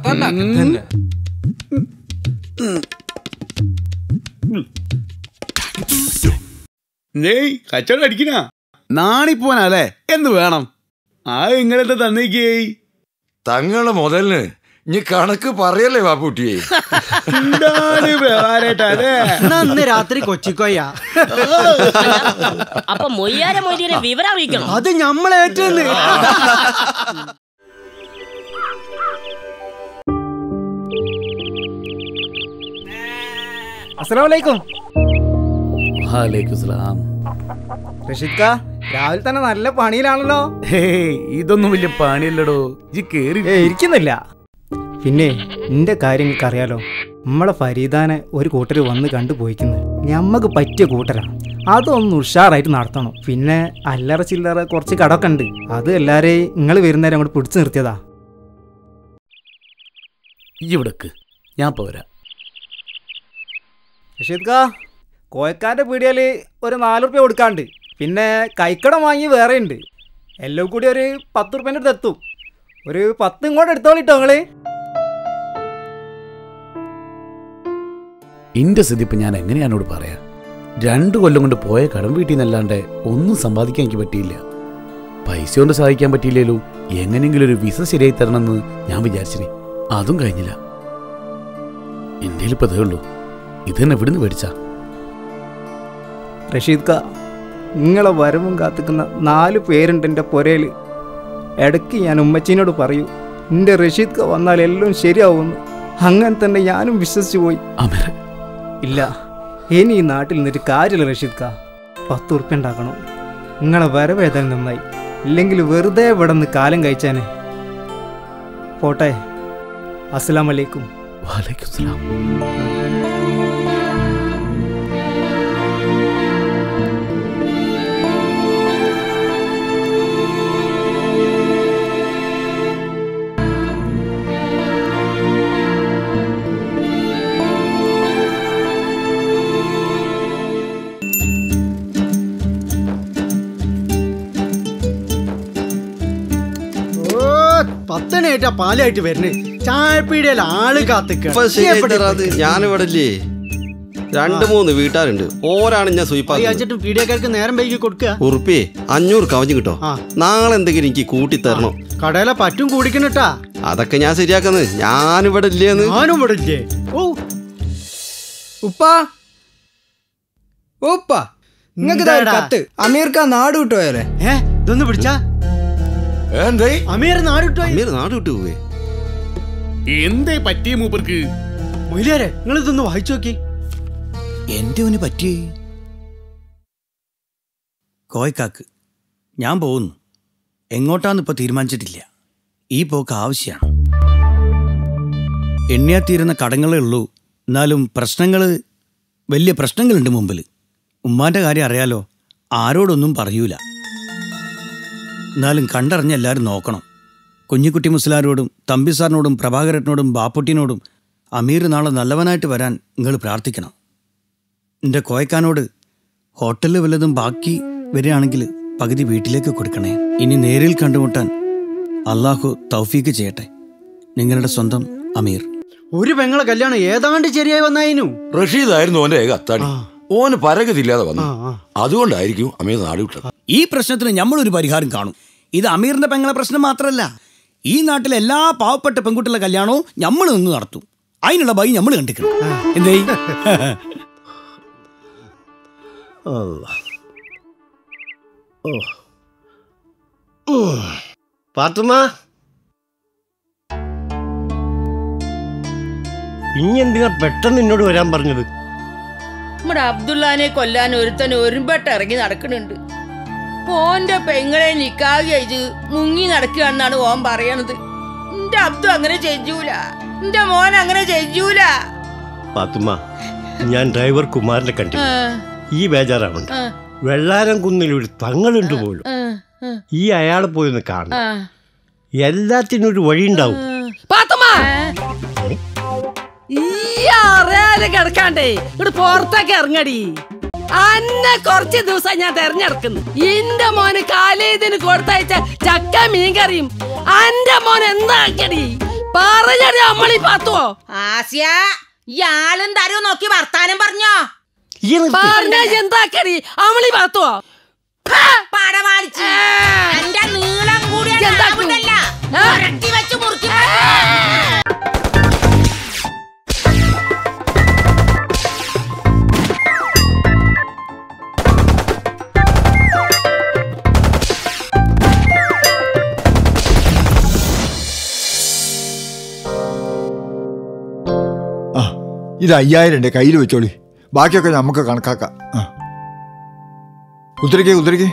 നെയ് കച്ചവടം അടിക്കണ നാണിപ്പോനല്ലേ എന്ത് വേണം ആ ഇങ്ങളെന്താ തന്നേക്കേ തങ്ങളെ മുതലിന് ഇനി കണക്ക് പറയല്ലേ ബാപ്പുട്ടിയെ എന്താണ് വ്യവഹാരേട്ടാ അല്ലേ എന്നാ ഇന്ന് രാത്രി കൊച്ചിക്കോയ അപ്പൊ മൊയ്യാര മൊയ്തീനെ വിവരം അറിയിക്കണം അത് ഞമ്മളേറ്റെന്ന് അസ്സലാമലൈക്കും റഷീദ് ക രാവിലെ തന്നെ നല്ല പണിയിലാണല്ലോ ഹേയ് ഇതൊന്നും വലിയ പണിയല്ലടോ ഇജ്ജ് കേറി ഏ ഇരിക്കുന്നില്ല പിന്നെ നിന്റെ കാര്യം നിങ്ങൾക്ക് അറിയാലോ നമ്മളെ ഫരീദാനെ ഒരു കൂട്ടർ വന്ന് കണ്ടു പോയിക്കുന്നു ഞമ്മക്ക് പറ്റിയ കൂട്ടരാ അതൊന്ന് ഉഷാറായിട്ട് നടത്തണം പിന്നെ അല്ലറ ചില്ലറ കുറച്ച് കടമൊക്കെ ഉണ്ട് അത് എല്ലാരെയും നിങ്ങൾ വരുന്നേരം അങ്ങോട്ട് പിടിച്ചു നിർത്തിയതാ ഇവിടക്ക് ഞാൻ പോരാ റഷീദ് കാ കോയക്കാൻ്റെ പീടിയയിൽ ഒരു നാല് റുപ്യ കൊടുക്കാണ്ട് പിന്നെ കൈക്കടം വാങ്ങി വേറെ ഉണ്ട് എല്ലാം കൂടി ഒരു പത്ത് റുപ്യൻ്റെ അടുത്ത് എത്തും ഒരു പത്ത് ഇങ്ങോട്ട് എടുത്തോളിട്ടോ നിങ്ങള് ഇന്റെ സ്ഥിതി ഇപ്പൊ ഞാൻ എങ്ങനെയാണോട് പറയാ രണ്ടു കൊല്ലം കൊണ്ട് പോയ കടം വീട്ടിൽ നിന്നല്ലാണ്ട് ഒന്നും സമ്പാദിക്കാൻ എനിക്ക് പറ്റിയില്ല പൈസ കൊണ്ട് സഹായിക്കാൻ പറ്റിയില്ലേലും എങ്ങനെയെങ്കിലും ഒരു വിസ ശരിയായി തരണമെന്ന് ഞാൻ വിചാരിച്ചിനി അതും കഴിഞ്ഞില്ല എൻ്റെ ഇപ്പൊ അതേ ഉള്ളൂ ഇത് തന്നെ ഇവിടുന്ന് മേടിച്ചാ റഷീദ് ക നിങ്ങളെ വരവും കാത്തിക്കുന്ന നാല് പേരുണ്ട് എൻ്റെ പുരയിൽ ഇടയ്ക്ക് ഞാൻ ഉമ്മച്ചീനോട് പറയൂ എൻ്റെ റഷീദ് ക വന്നാൽ എല്ലാം ശരിയാവുമെന്ന് അങ്ങനെ തന്നെ ഞാനും വിശ്വസിച്ചു പോയി ഇല്ല ഇനി ഈ നാട്ടിൽ നിന്നൊരു കാര്യമില്ല റഷീദ് ക പത്ത് ഉറുപ്പ്യ ഉണ്ടാക്കണം നിങ്ങളെ വരവേദന നന്നായി ഇല്ലെങ്കിൽ വെറുതെ ഇവിടെ നിന്ന് കാലം കഴിച്ചാനെ പോട്ടെ അസ്സലാം വലൈക്കും വാലേക്കും സലാം ഓ പത്തനായിട്ടാ പാലായിട്ട് വരുന്നത് ചായപ്പീടിയല്ല ആള് കാത്തിക്ക ഇപ്പൊ ശരിയായി തരാത് ഞാനിവിടെ ഇല്ലേ രണ്ട് മൂന്ന് വീട്ടുകാരുണ്ട് ഓരാണ് ഞാൻ സ്വീപ്പാക്കുന്നത് അയച്ചിട്ട് പീഡിയക്കാർക്ക് നേരം വൈകി കൊടുക്കുക ഉറുപ്പിയെ അഞ്ഞൂറ് കവഞ്ഞു കിട്ടോ നാളെ എന്തെങ്കിലും എനിക്ക് കൂട്ടി തരണോ കടയിലെ പറ്റും കൂടിക്കണട്ടാ അതൊക്കെ ഞാൻ ശരിയാക്കുന്നത് ഞാനിവിടെ ഇല്ലേന്ന് ഞാനും ഇവിടെ ഇല്ലേ ഓ ഉപ്പാ ഉപ്പ നിങ്ങൾക്ക് എന്താടാ? കത്ത് അമീർ ഖാൻ നാട് വിട്ടുപോയല്ലേ ഏ ഇതൊന്ന് പിടിച്ചാ അമീർ നാട് വിട്ടു അമീർ നാട് വിട്ടു പോയി എന്തേ പറ്റിയ മൂപ്പർക്ക് മൊയിലേരെ നിങ്ങൾ ഇതൊന്ന് വായിച്ചു നോക്കി എന്റെ അവന് പറ്റിയേ കോയക്കാക്ക് ഞാൻ പോകുന്നു എങ്ങോട്ടാന്ന് ഇപ്പൊ തീരുമാനിച്ചിട്ടില്ല ഈ പോക്ക് ആവശ്യമാണ് എണ്ണിയാ തീരുന്ന കടങ്ങളേ ഉള്ളൂ എന്നാലും പ്രശ്നങ്ങൾ വലിയ പ്രശ്നങ്ങളുണ്ട് മുമ്പിൽ ഉമ്മാന്റെ കാര്യം അറിയാലോ ആരോടൊന്നും പറയൂല എന്നാലും കണ്ടറിഞ്ഞ് എല്ലാവരും നോക്കണം കുഞ്ഞിക്കുട്ടി മുസ്ലാരോടും തമ്പി സാറിനോടും പ്രഭാകരനോടും ബാപ്പുട്ടിനോടും അമീർ നാളെ നല്ലവനായിട്ട് വരാൻ നിങ്ങൾ പ്രാർത്ഥിക്കണം എൻ്റെ കോയക്കാനോട് ഹോട്ടലിൽ വല്ലതും ബാക്കി വരികയാണെങ്കിൽ പകുതി വീട്ടിലേക്ക് കൊടുക്കണേ ഇനി നേരിൽ കണ്ടുമുട്ടാൻ അള്ളാഹു തൗഫീക്ക് ചെയ്യട്ടെ നിങ്ങളുടെ സ്വന്തം അമീർ ഒരു പെങ്ങളെ കല്യാണം ഏതാണ്ട് ശരിയായി വന്നായിനു റഷീദായിരുന്നു ഓന്റെ ഏക അത്താണി ഓന് പരഗതിയില്ലാതെ വന്നു അതുകൊണ്ടായിരിക്കും അമീർ നാട് വിട്ടത് ഈ പ്രശ്നത്തിന് നമ്മളൊരു പരിഹാരം കാണും ഇത് അമീറിന്റെ പെങ്ങളെ പ്രശ്നം മാത്രമല്ല ഈ നാട്ടിലെ എല്ലാ പാവപ്പെട്ട പെൺകുട്ടികളുടെ കല്യാണവും നമ്മൾ നിന്ന് നടത്തും അതിനുള്ള ഭയം നമ്മൾ കണ്ടിക്കണം എന്തേ പാത്തുമ്മ ഇനി എന്തിനാ പെട്ടെന്ന് എന്നോട് വരാൻ പറഞ്ഞത് നമ്മുടെ അബ്ദുള്ളാനെ കൊല്ലാൻ ഒരുത്തൻ ഒരുമ്പെട്ട് ഇറങ്ങി നടക്കുന്നുണ്ട് ഓന്റെ പെങ്ങളെ നിക്കാഹ് ചെയ്ത് മുങ്ങി നടക്കുകയാണെന്നാണ് ഓൻ പറയണത് എന്റെ അബ്ദു അങ്ങനെ ചെയ്യൂല എന്റെ മോൻ അങ്ങനെ ചെയ്യൂല പാത്തുമ്മ ഞാൻ ഡ്രൈവർ കുമാരനെ കണ്ടു ആ, ഈ ബേജാറാവുണ്ട് ആ, വെള്ളാരം കുന്നിൽ ഒരു തങ്ങളുണ്ട് പോലും ആ, ആ, ഈ അയാളെ പോയി ഒന്ന് കാണണം ആ. എല്ലാത്തിനും ഒരു വഴിയുണ്ടാവും പാത്തുമ്മ ഈ അറിയാതെ കിടക്കാണ്ടേ ഇവിടെ പുറത്തേക്ക് ഇറങ്ങടി അന്നെ കുറച്ച് ദിവസം ഞാൻ തെരഞ്ഞെടുക്കുന്നു എന്റെ മോന് കാലേതിന് കൊടുത്തയച്ച ചക്ക മീൻകറിയും അന്റെ മോൻ എന്താക്കടി പറഞ്ഞടി അമ്മളി പാത്തുവോ ആസിയ ഇയാളും തരവും നോക്കി വർത്താനം പറഞ്ഞോ പറഞ്ഞ എന്താക്കടി അമ്മളി പാത്തുവോ പടവാളിച്ച് എന്റെ നീളം കൂടിയ നാവുണ്ടല്ല. ഉരട്ടി വെച്ച് മുറുക്കി ആ ഇത് അയ്യായിരം ഉണ്ട് കയ്യിൽ വെച്ചോളി ബാക്കിയൊക്കെ നമുക്ക് കണക്കാക്കാം ആ കുതിരയ്ക്ക് കുതിരയ്ക്ക്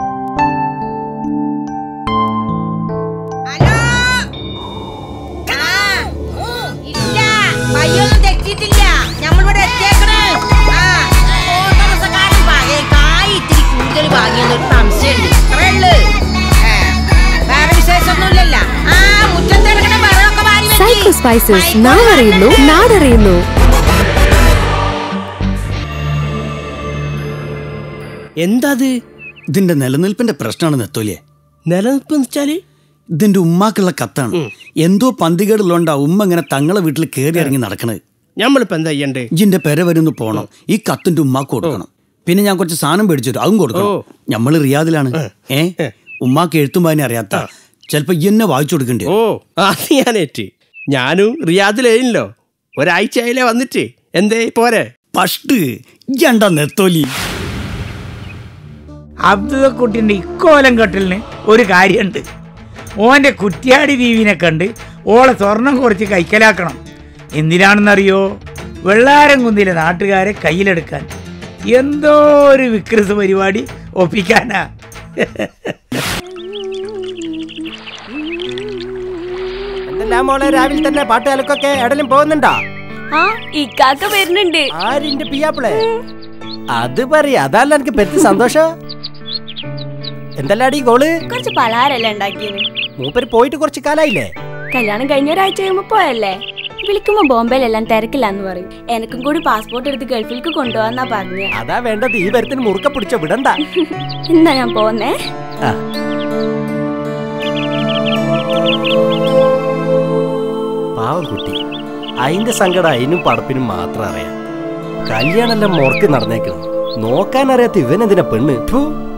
ഇല്ല വയ്യൊന്നും തെറ്റിയിട്ടില്ല നമ്മളിവിടെ എത്തിയേക്കണ് ആ ഓട്ടോറിക്ഷക്കാരൻ ഭാഗ്യ കായ് ഇത്തിരി കൂടുതൽ ഭാഗ്യെന്നൊരു സംശയമുണ്ട് അത്രേ ഉള്ളു ആ, വേറെ വിശേഷമൊന്നുമില്ലല്ല ആ മുറ്റത്ത് കിടക്കണ വെള്ളമൊക്കെ വാരി വെച്ച് സൈക്കോ സ്പൈസസ് നാടറിയുന്നു നാടറിയുന്നു എന്താ അത് ഇതിന്റെ നിലനിൽപ്പിന്റെ പ്രശ്നമാണ് നെത്തോലിയെ നിലനിൽപ്പ് വെച്ചാല് ഇതിന്റെ ഉമ്മാക്കുള്ള കത്താണ് എന്തോ പന്തികേടുള്ളോണ്ടാ ഉമ്മ ഇങ്ങനെ തങ്ങളെ വീട്ടിൽ കയറി ഇറങ്ങി നടക്കണത് നമ്മളിപ്പോ എന്താ ചെയ്യണ്ടേ ഇജിന്റെ പെര വരുന്ന് പോണം ഈ കത്തിന്റെ ഉമ്മാക്ക് കൊടുക്കണം പിന്നെ ഞാൻ കുറച്ച് സാധനം മേടിച്ചു തരും അതും കൊടുക്കണം നമ്മൾ റിയാദിലാണ് ഏ ഉമ്മാക്ക് എഴുത്തും വായന അറിയാത്ത ചിലപ്പോ ഈ എന്നെ വായിച്ചു കൊടുക്കണ്ടേ ഓ അത് ഞാനേറ്റ് ഞാനും റിയാദിലേനല്ലോ ഒരാഴ്ച ആയില്ലേ വന്നിട്ട് എന്തേ പോരെ പഷ്ട് ഇജണ്ടാ നെത്തോലി അബ്ദുള്ളക്കുട്ടിന്റെ ഇക്കോലം കെട്ടലിന് ഒരു കാര്യമുണ്ട് ഓന്റെ കുറ്റ്യാടി ദീവിനെ കണ്ട് ഓളെ സ്വർണം കുറച്ച് കൈക്കലാക്കണം എന്തിനാണെന്നറിയോ വെള്ളാരം കുന്നിലെ നാട്ടുകാരെ കയ്യിലെടുക്കാൻ എന്തോ ഒരു വിക്രസ് പരിപാടി ഒപ്പിക്കാനാ എന്തെല്ലാം മോളെ രാവിലെ തന്നെ പാട്ടുകാലക്കൊക്കെ എടലും പോകുന്നുണ്ടോ ആ ഇക്കാക്ക വരുന്നുണ്ട് ആരിന്റെ പിയാപ്പിളെ അത് പറയാ അതല്ല എനിക്ക് പറ്റി സന്തോഷം എന്തെല്ലാടി ഗോള് കുറച്ച് പലഹാരല്ലേ ഉണ്ടാക്കിയത് മൂപ്പര് പോയിട്ട് കുറച്ച് കാലായില്ലേ കല്യാണം കഴിഞ്ഞ ഒരാഴ്ച കഴിയുമ്പോ പോയല്ലേ വിളിക്കുമ്പോ ബോംബെയിലെല്ലാം തിരക്കില്ലാന്ന് പറയും എനക്കും കൂടി പാസ്പോർട്ട് എടുത്ത് ഗൾഫിലേക്ക് കൊണ്ടുപോകാന്നാ പറഞ്ഞേ അതാ വേണ്ടത് ഈ വരത്തിന് മുറുക്ക പിടിച്ച വിടണ്ട എന്നാ ഞാൻ പോന്നേ ആ. പാവം കുട്ടി അതിന്റെ സങ്കടം അതിനും പടപ്പിനും മാത്രം അറിയാം കല്യാണെല്ലാം മുറക്ക് നടന്നേക്കണം നോക്കാൻ അറിയാത്ത ഇവനെന്തിനാ പെണ്ണ് ഫു.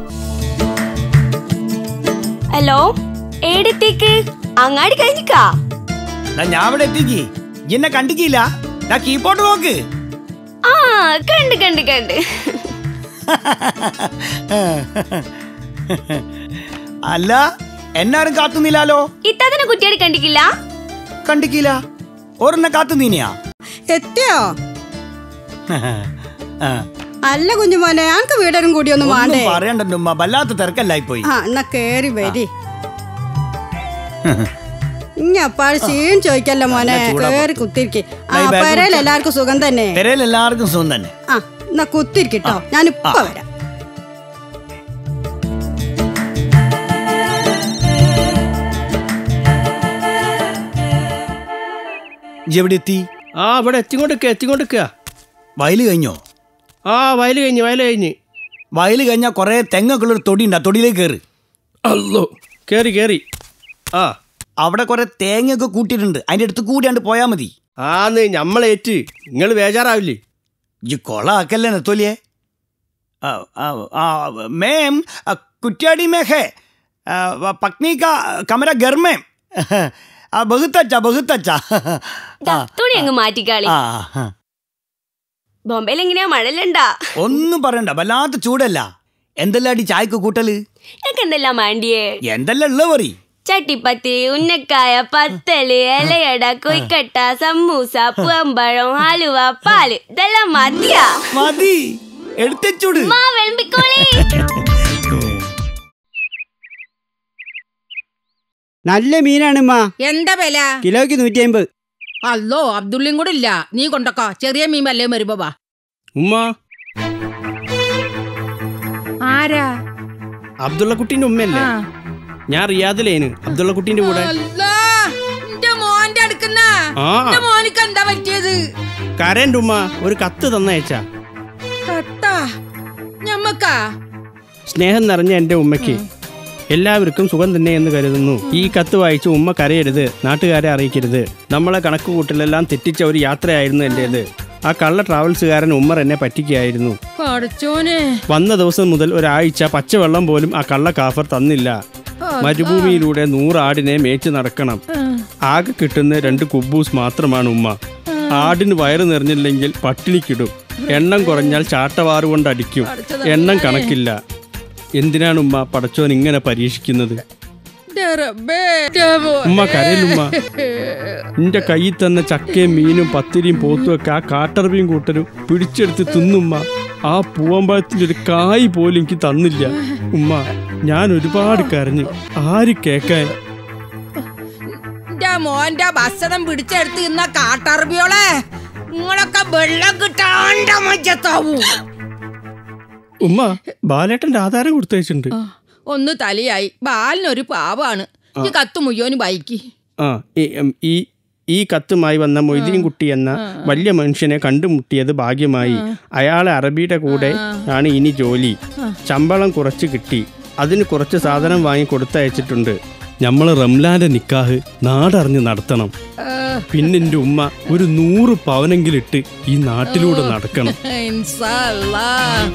ഹലോ ഏടത്തേക്ക് അങ്ങാടി കഴിഞ്ഞിക്കാ ദാ ഞാൻ ഇവിടെ എത്തിക്ക് ഇജ്ജ് എന്നെ കണ്ടിക്കില്ല ഞാൻ കീപോട്ട് നോക്ക് ആ കണ്ട് കണ്ട് കണ്ട് അല്ല എന്നാരും കാത്തുന്നില്ലാലോ ഇത്തതിനെ കുട്ടിയോട് കണ്ടിക്കില്ല കണ്ടിക്കില്ല ഒരെണ്ണ കാത്തുന്നീനിയാ എത്തിയോ ആ. അല്ല കുഞ്ഞുമോനെ ഞങ്ങക്ക് വീടരും കൂടി ഒന്നും ഒന്നും വേണ്ടേ പറയണ്ട ഉമ്മ വല്ലാത്ത തിരക്കല്ലായി പോയി ആ എന്നാ കേറി വരി ഇനി അപ്പാട് ക്ഷീണം ചോദിക്കല്ലോ മോനെ നല്ല ചൂടാ കേറി കുത്തിരിക്ക് ആ ദാ ഈ ബാഗ് പെരയിൽ പിടിച്ചോ. എല്ലാവർക്കും സുഖം തന്നെ പെരയിൽ എല്ലാവർക്കും സുഖം തന്നെ ആ എന്നാ കുത്തിരിക്കട്ടോ ഞാനിപ്പോ ആ. വരാം ഇജ്ജ് എവിടെ എത്തി ആ ഇവിടെ എത്തിക്കൊണ്ടിരിക്കുക എത്തിക്കൊണ്ടിരിക്കുക വയല് കഴിഞ്ഞോ ആ വയല് കഴിഞ്ഞ് വയല് കഴിഞ്ഞ് വയൽ കഴിഞ്ഞാൽ കുറേ തെങ്ങൊക്കെ ഉള്ളൊരു തൊടി ഉണ്ട് ആ തൊടിയിലേക്ക് കയറി അല്ലോ കേറി കേറി ആ അവിടെ കുറെ തേങ്ങയൊക്കെ കൂട്ടിയിട്ടുണ്ട് അതിന്റെ അടുത്ത് കൂടിയാണ്ട് പോയാൽ മതി ആന്ന് ഞമ്മളേറ്റ് നിങ്ങൾ ബേജാറാവില്ലേ ഈ കൊള ആക്കല്ലേ നെത്തോലിയെ ആ, ആ, ആ, മേം ആ, കുറ്റ്യാടി में है आ, पत्नी का कमरा घर में ആ बहुत अच्छा बहुत अच्छा ആ, തുണി അങ്ങ് മാറ്റിക്കാളി ആ, ആ. ബോംബെയിൽ എങ്ങനെയാ മഴലുണ്ടാ ഒന്നും പറയണ്ട വല്ലാത്ത ചൂടല്ല എന്തെല്ലാം അടി ചായക്ക് കൂട്ടല് ഞങ്ങൾക്ക് എന്തെല്ലാം വേണ്ടിയേ എന്തെല്ലാം ഉള്ള പറ ചട്ടിപ്പത്തി ഉന്നക്കായ പത്തല് ഇലയട കൊയ്ക്കട്ട സമൂസ പൂമ്പഴം ഹലുവ പാല് ഇതെല്ലാം മതിയാ മതി എടുത്തച്ചൂട് മാ വിളമ്പിക്കോളി നല്ല മീനാണ് ഉമ്മ എന്താ വില കിലോയ്ക്ക് നൂറ്റി അമ്പത് അല്ലോ അബ്ദുള്ളിയും കൂടെ ഇല്ല നീ കൊണ്ടക്കോ ചെറിയ മീൻ വല്ലേ വരുമ്പോ വാ ഉമ്മ ആരാ അബ്ദുള്ള കുട്ടീന്റെ ഉമ്മയല്ലേ ആ. ഞാൻ റിയാദിലേന് അബ്ദുള്ള കുട്ടീന്റെ കൂടെ അല്ലാ, എന്റെ മോന്റെ അടുക്കുന്ന ആ. എന്റെ മോനിക്ക് എന്താ പറ്റിയത് കരന്റെ ഉമ്മ ഒരു കത്ത് തന്നയച്ചാ കത്താ ഞമ്മക്കാ സ്നേഹം നിറഞ്ഞ എൻ്റെ ഉമ്മയ്ക്ക് എല്ലാവർക്കും സുഖം തന്നെ എന്ന് കരുതുന്നു ഈ കത്ത് വായിച്ച് ഉമ്മ കരയരുത് നാട്ടുകാരെ അറിയിക്കരുത് നമ്മളെ കണക്ക് കൂട്ടലെല്ലാം തെറ്റിച്ച ഒരു യാത്രയായിരുന്നു എൻ്റേത് ആ കള്ള ട്രാവൽസുകാരൻ ഉമ്മർ എന്നെ പറ്റിക്കുകയായിരുന്നു പഠിച്ചോനെ വന്ന ദിവസം മുതൽ ഒരാഴ്ച പച്ചവെള്ളം പോലും ആ കള്ള കാഫർ തന്നില്ല മരുഭൂമിയിലൂടെ നൂറാടിനെ മേച്ച് നടക്കണം ആകെ കിട്ടുന്ന രണ്ട് കുബൂസ് മാത്രമാണ് ഉമ്മ ആടിന് വയറ് നിറഞ്ഞില്ലെങ്കിൽ പട്ടിണിക്കിടും എണ്ണം കുറഞ്ഞാൽ ചാട്ടവാറ് കൊണ്ട് അടിക്കും എണ്ണം കണക്കില്ല എന്തിനാണ് ഉമ്മ പടച്ചോൻ ഇങ്ങനെ പരീക്ഷിക്കുന്നത് ദേ റബ്ബേ, ദേ മോനെ. ഉമ്മ കരയിലുമ്മ നിന്റെ കയ്യിൽ തന്ന ചക്കയും മീനും പത്തിരിയും പോത്തും ഒക്കെ ആ കാട്ടറബിയും കൂട്ടരും പിടിച്ചെടുത്ത് തിന്നുമ്മ ആ പൂവമ്പഴത്തിന്റെ ഒരു കായ് പോലും എനിക്ക് തന്നില്ല ഉമ്മ ഞാൻ ഒരുപാട് കരഞ്ഞു ആര് കേക്കാൻ എന്റെ മോന്റെ ഭക്ഷണം പിടിച്ചെടുത്ത് ഇന്ന കാട്ടറബിയോളെ നിങ്ങളൊക്കെ വെള്ളം കിട്ടാണ്ട മജ്ജത്താവൂ ഉമ്മ ബാലേട്ടന്റെ ആധാരം കൊടുത്തയച്ചിട്ടുണ്ട് ഒന്ന് തലയായി ബാലിനൊരു പാവാണ് ഈ കത്ത് മുയ്യോന് ബൈക്ക് ആ ഈ- ഉം, ഈ ഈ കത്തുമായി വന്ന മൊയ്തീൻ കുട്ടി എന്ന വലിയ മനുഷ്യനെ കണ്ടുമുട്ടിയത് ഭാഗ്യമായി അയാളെ അറബിയുടെ കൂടെ ആണ് ഇനി ജോലി ശമ്പളം കുറച്ച് കിട്ടി അതിന് കുറച്ച് സാധനം വാങ്ങി കൊടുത്തയച്ചിട്ടുണ്ട് നമ്മൾ റംലാന്റെ നിക്കാഹ് നാടറിഞ്ഞ് നടത്തണം പിന്നെ എൻ്റെ ഉമ്മ ഒരു നൂറ് പവനെങ്കിലിട്ട് ഈ നാട്ടിലൂടെ നടക്കണം ഇൻസാ അല്ലാ.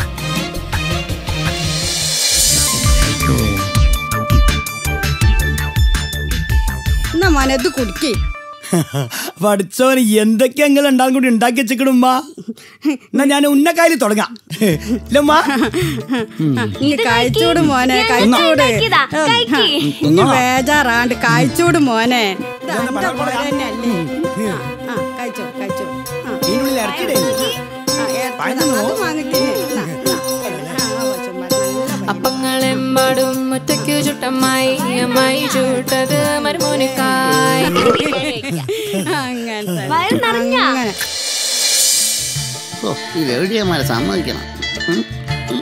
എന്നാ മോനെ ഇത് കുടിക്കേ പഠിച്ചോന് എന്തൊക്കെ നിങ്ങൾ ഉണ്ടാകും കൂടി ഉണ്ടാക്കി വെച്ചിക്കണുമ്മ എന്നാ ഞാൻ ഉന്നക്കാരി തുടങ്ങാം ഇല്ലമ്മ നീ കഴിച്ചൂട് മോനെ ഞാൻ കഴിച്ചൂട് ഉണ്ടാക്കിയതാ, കഴിക്ക്. ഇനി ബേജാറാണ്ട് കഴിച്ചൂട് മോനെ ഇത് അന്റെ പോലെ തന്നെയല്ലേ ആ, ആ, കഴിച്ചോട് കഴിച്ചോട് ആ. ഇതിനുള്ളിൽ ഇറക്കിടേ ആ, ഏ- അത് വാങ്ങിക്കേ എന്നാ, എന്നാ. ആ, ആ, ചുമ്മാ നല്ല അപ്പങ്ങളെമ്പാടും ഒറ്റയ്ക്ക് ചുട്ടമ്മായി അമ്മായി ചുട്ടത് മരുമോനിക്കായി അങ്ങനത്തെ വയറ് നിറഞ്ഞാ? അങ്ങനെ. ഓ ഈ ഗൗരിയന്മാരെ സമ്മതിക്കണം ഉം, ഉം.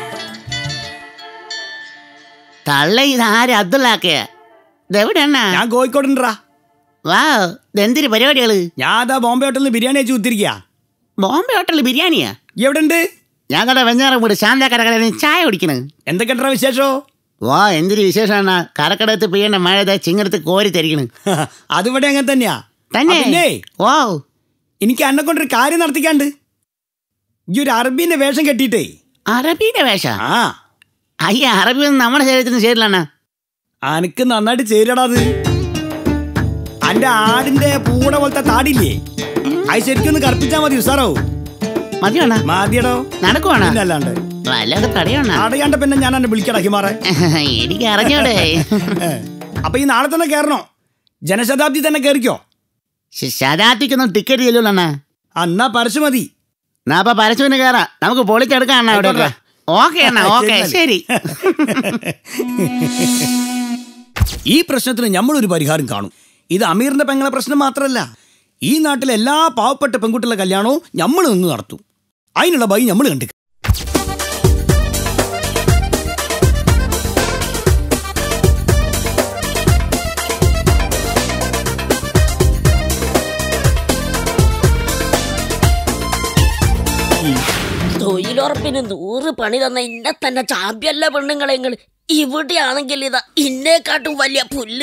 തള്ള ഇതാര് അബ്ദുള്ളാക്കയ ഇതെവിടെണ്ണ ഞാൻ കോഴിക്കോടുണ്ടാ വാ ഇതെന്തിരി പരിപാടികള് ഞാൻ അതാ ബോംബെ ഹോട്ടലിൽ ബിരിയാണി വെച്ച് കുത്തിരിക്കുക ബോംബെ ഹോട്ടലിൽ ബിരിയാണിയാ എവിടെ ഉണ്ട് ഞാൻ കട വെഞ്ഞാറം വീട് ശാന്ത കടകടയിൽ ചായ കുടിക്കണ് എന്തൊക്കെ വിശേഷോ വാ എന്തൊരു വിശേഷമാണ് കരക്കടത്ത് പെയ്യേണ്ട മഴ ദാ ചിങ്ങടത്ത് കോരി തരിക്കണ് അതിവിടെ അങ്ങനെ തന്നെയാ തന്നെ? ആ, പിന്നെ, ഓ എനിക്ക് എന്നെ കൊണ്ടൊരു കാര്യം നടത്തിക്കാണ്ട് ഈ ഒരു അറബീന്റെ വേഷം കെട്ടിയിട്ടേ അറബീന്റെ വേഷ ആ അയ്യ അറബി ഒന്നും നമ്മുടെ ശരീരത്തിന് ശരിയല്ലാണ് അനക്ക് നന്നായിട്ട് ചേരടാ അത് അന്റെ ആടിന്റെ പൂട പോലത്തെ താടില്ലേ അത് ശരിക്കും ഒന്ന് കറുപ്പിച്ചാ മതി ഉസാറോ മതിയാണ മതിയടോ നടക്കുവാണ പിന്നെ അല്ലാണ്ട് വല്ലാതെ തടയണ അടയാണ്ട് പിന്നെ ഞാൻ എന്നെ വിളിക്കടാ ഹിമാറെ എനിക്ക് അറിഞ്ഞൂടെ അപ്പൊ ഈ നാളെ തന്നെ കയറണോ ജനശതാബ്ദി തന്നെ കയറിക്കോ ശതാബ്ദിക്കൊന്നും ടിക്കറ്റ് ചെല്ലൂലണ്ണ അന്നാ പരസ്യം മതി എന്നാ അപ്പൊ പരസ്യത്തിന് കയറാം നമുക്ക് പൊളിച്ചെടുക്കാം അണ്ണ അവിടെ ഓക്കെ അണ്ണ ഓക്കെ ശരി ഈ പ്രശ്നത്തിന് നമ്മളൊരു പരിഹാരം കാണും ഇത് അമീറിന്റെ പെങ്ങളെ പ്രശ്നം മാത്രമല്ല ഈ നാട്ടിലെ എല്ലാ പാവപ്പെട്ട പെൺകുട്ടികളുടെ കല്യാണവും നമ്മൾ നിന്ന് നടത്തും അതിനുള്ള ഭയ നമ്മൾ കണ്ടു തൊഴിലുറപ്പ് നൂറുറപ്പിന് നൂറ് പണി തന്ന ഇന്നെ തന്നെ ചാമ്പ്യല്ല പെണ്ണുങ്ങളെ നിങ്ങൾ ഇവിടെയാണെങ്കിൽ ഇതാ ഇന്നേക്കാട്ടും വലിയ പുല്ല്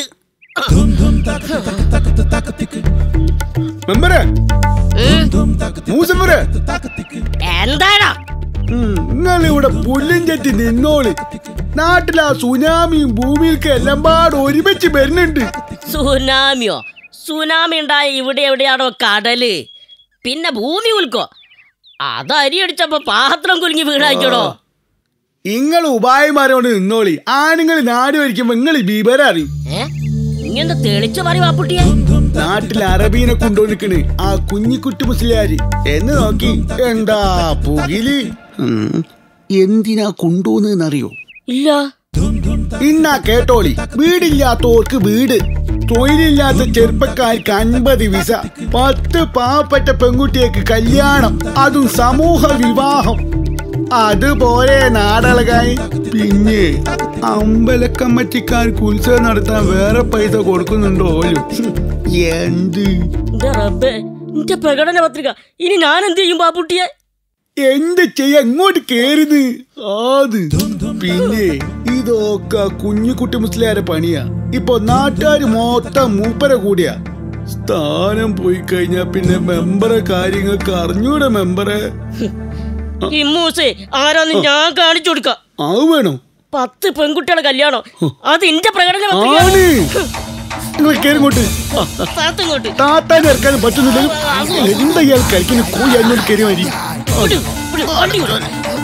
മെമ്പറെ മൂസമ്പറെ എന്താടാ നിങ്ങൾ ഇവിടെ പുല്ലും ചെറ്റി നിന്നോളി നാട്ടിൽ ആ സുനാമിയും ഭൂമിയിൽക്ക് എല്ലാം പാട് ഒരുമിച്ച് വരുന്നുണ്ട് സുനാമിയോ സുനാമി ഉണ്ടായ ഇവിടെ എവിടെയാണോ കടല് പിന്നെ ഭൂമി ഉൽക്കോ അത് അരി അടിച്ചപ്പോ പാത്രം കുലുങ്ങി വീടായിക്കോടോ നിങ്ങൾ ഉപായമാരോട് നിന്നോളി ആണുങ്ങൾ നാട് ഭരിക്കുമ്പോ നിങ്ങൾ ബീബര അറിയും ഏ ഇങ്ങനെ തെളിച്ചു പറയും വാപ്പുട്ടിയെ നാട്ടിൽ അറബീനെ കൊണ്ടുവന്നിക്കണ് ആ കുഞ്ഞിക്കുട്ടി മുസ്ലിയാര് എന്ന് നോക്കി എന്താ പുകില് ഉം, എന്തിനാ കൊണ്ടുവന്നറിയോ ഇല്ല ഇന്നാ കേട്ടോളി വീടില്ലാത്തവർക്ക് വീട് തൊഴിലില്ലാത്ത ചെറുപ്പക്കാർക്ക് അൻപത് വിസ പത്ത് പാവപ്പെട്ട പെൺകുട്ടിയേക്ക് കല്യാണം അതും സമൂഹ വിവാഹം അതുപോലെ നാടളകായി പിന്നെ അമ്പലക്കമ്മറ്റിക്കാർക്ക് ഉത്സവം നടത്താൻ വേറെ പൈസ കൊടുക്കുന്നുണ്ടോ ഓലും എന്ത് എന്റെ റബ്ബേ എന്റെ പ്രകടന പത്രിക ഇനി ഞാൻ എന്ത് ചെയ്യും ബാപ്പുട്ടിയെ എന്ത് ചെയ്യാ എങ്ങോട്ട് കേറുത് ആത് പിന്നെ ഇതൊക്കെ കുഞ്ഞിക്കുട്ടി മുസ്ലിയാരെ പണിയാ ഇപ്പൊ നാട്ടുകാര് മൊത്തം മൂപ്പര കൂടിയാ സ്ഥാനം പോയി കഴിഞ്ഞാ പിന്നെ മെമ്പറെ കാര്യങ്ങൾക്ക് അറിഞ്ഞൂടെ മെമ്പറെ ഇമ്മൂസേ ആരാന്ന് ഞാൻ കാണിച്ചു കൊടുക്കാം അത് വേണോ പത്ത് പെൺകുട്ടികളുടെ കല്യാണം അത് എന്റെ പ്രകടന പത്രിക ആണ് നിങ്ങൾ കേറിങ്ങോട്ട് താത്ത ഇങ്ങോട്ട് താത്താൻ ഇറക്കാനും പറ്റുന്നില്ല എന്താ ഇയാൾ കഴിക്കുന്ന കോഴി അതിനോട് കയറി മതി വിട്, വിട്, വണ്ടി വിട്.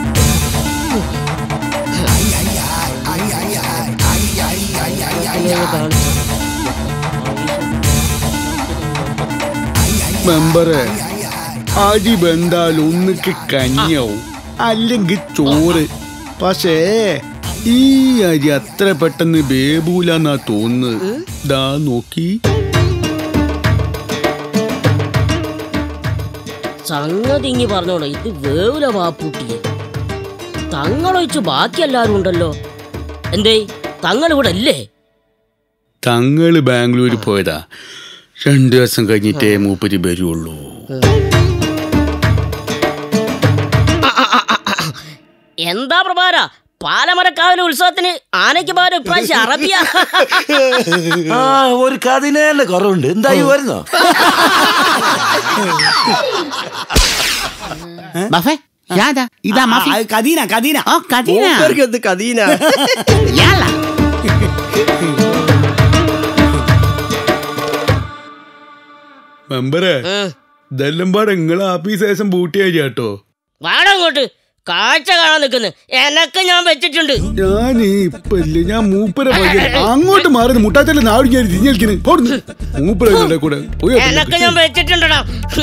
മെമ്പറെ അരി ബന്ധാൽ ഒന്നിക്ക് കഞ്ഞിയാവും അല്ലെങ്കിൽ ചോറ് പക്ഷേ ഈ അരി അത്ര പെട്ടെന്ന് ബേബൂലെന്നാ തോന്നുന്നത് ദാ നോക്കി സംഗതി ഇങ്ങി പറഞ്ഞോളൂ ഇത് വേവുല വാപ്പൂട്ടിയെ തങ്ങളൊഴിച്ച് ബാക്കി എല്ലാരും ഉണ്ടല്ലോ എന്തേ തങ്ങൾ ഇവിടെ അല്ലേ തങ്ങള് ബാംഗ്ലൂർ പോയതാ രണ്ടു ദിവസം കഴിഞ്ഞിട്ടേ മൂപ്പര് വരുള്ളൂ എന്താ പ്രഭാര പാലമരക്കാവിലെ ഉത്സവത്തിന് ആനയ്ക്ക് പകരം ഇപ്രാവശ്യം അറബിയ ആ ഒരു കതിനേന്റെ കുറവുണ്ട് എന്തായി വരുന്നോ ബഫേ യാതാ ഇതാ മാഫി കദീന കദീന ഓ കദീന മൂപ്പർക്ക് എന്ത് കദീന യാല മെമ്പറെ ഇതെല്ലാം പാടെ നിങ്ങളെ ആഫീസ് ശേഷം പൂട്ടിയായി കേട്ടോ വാടാ അങ്ങോട്ട് കാഴ്ച കാണാൻ നിൽക്കുന്നു എനക്ക് ഞാൻ വെച്ചിട്ടുണ്ട് ഞാൻ ഇപ്പൊ ഇല്ല ഞാൻ മൂപ്പര പയ്യൻ അങ്ങോട്ട് മാറി മുട്ടാത്തല്ല നാട് ഞാൻ തിരിഞ്ഞിരിക്കുന്നു പോടുന്നു മൂപ്പര കൂടെ പോയി എനക്ക് ഞാൻ വെച്ചിട്ടുണ്ടടാ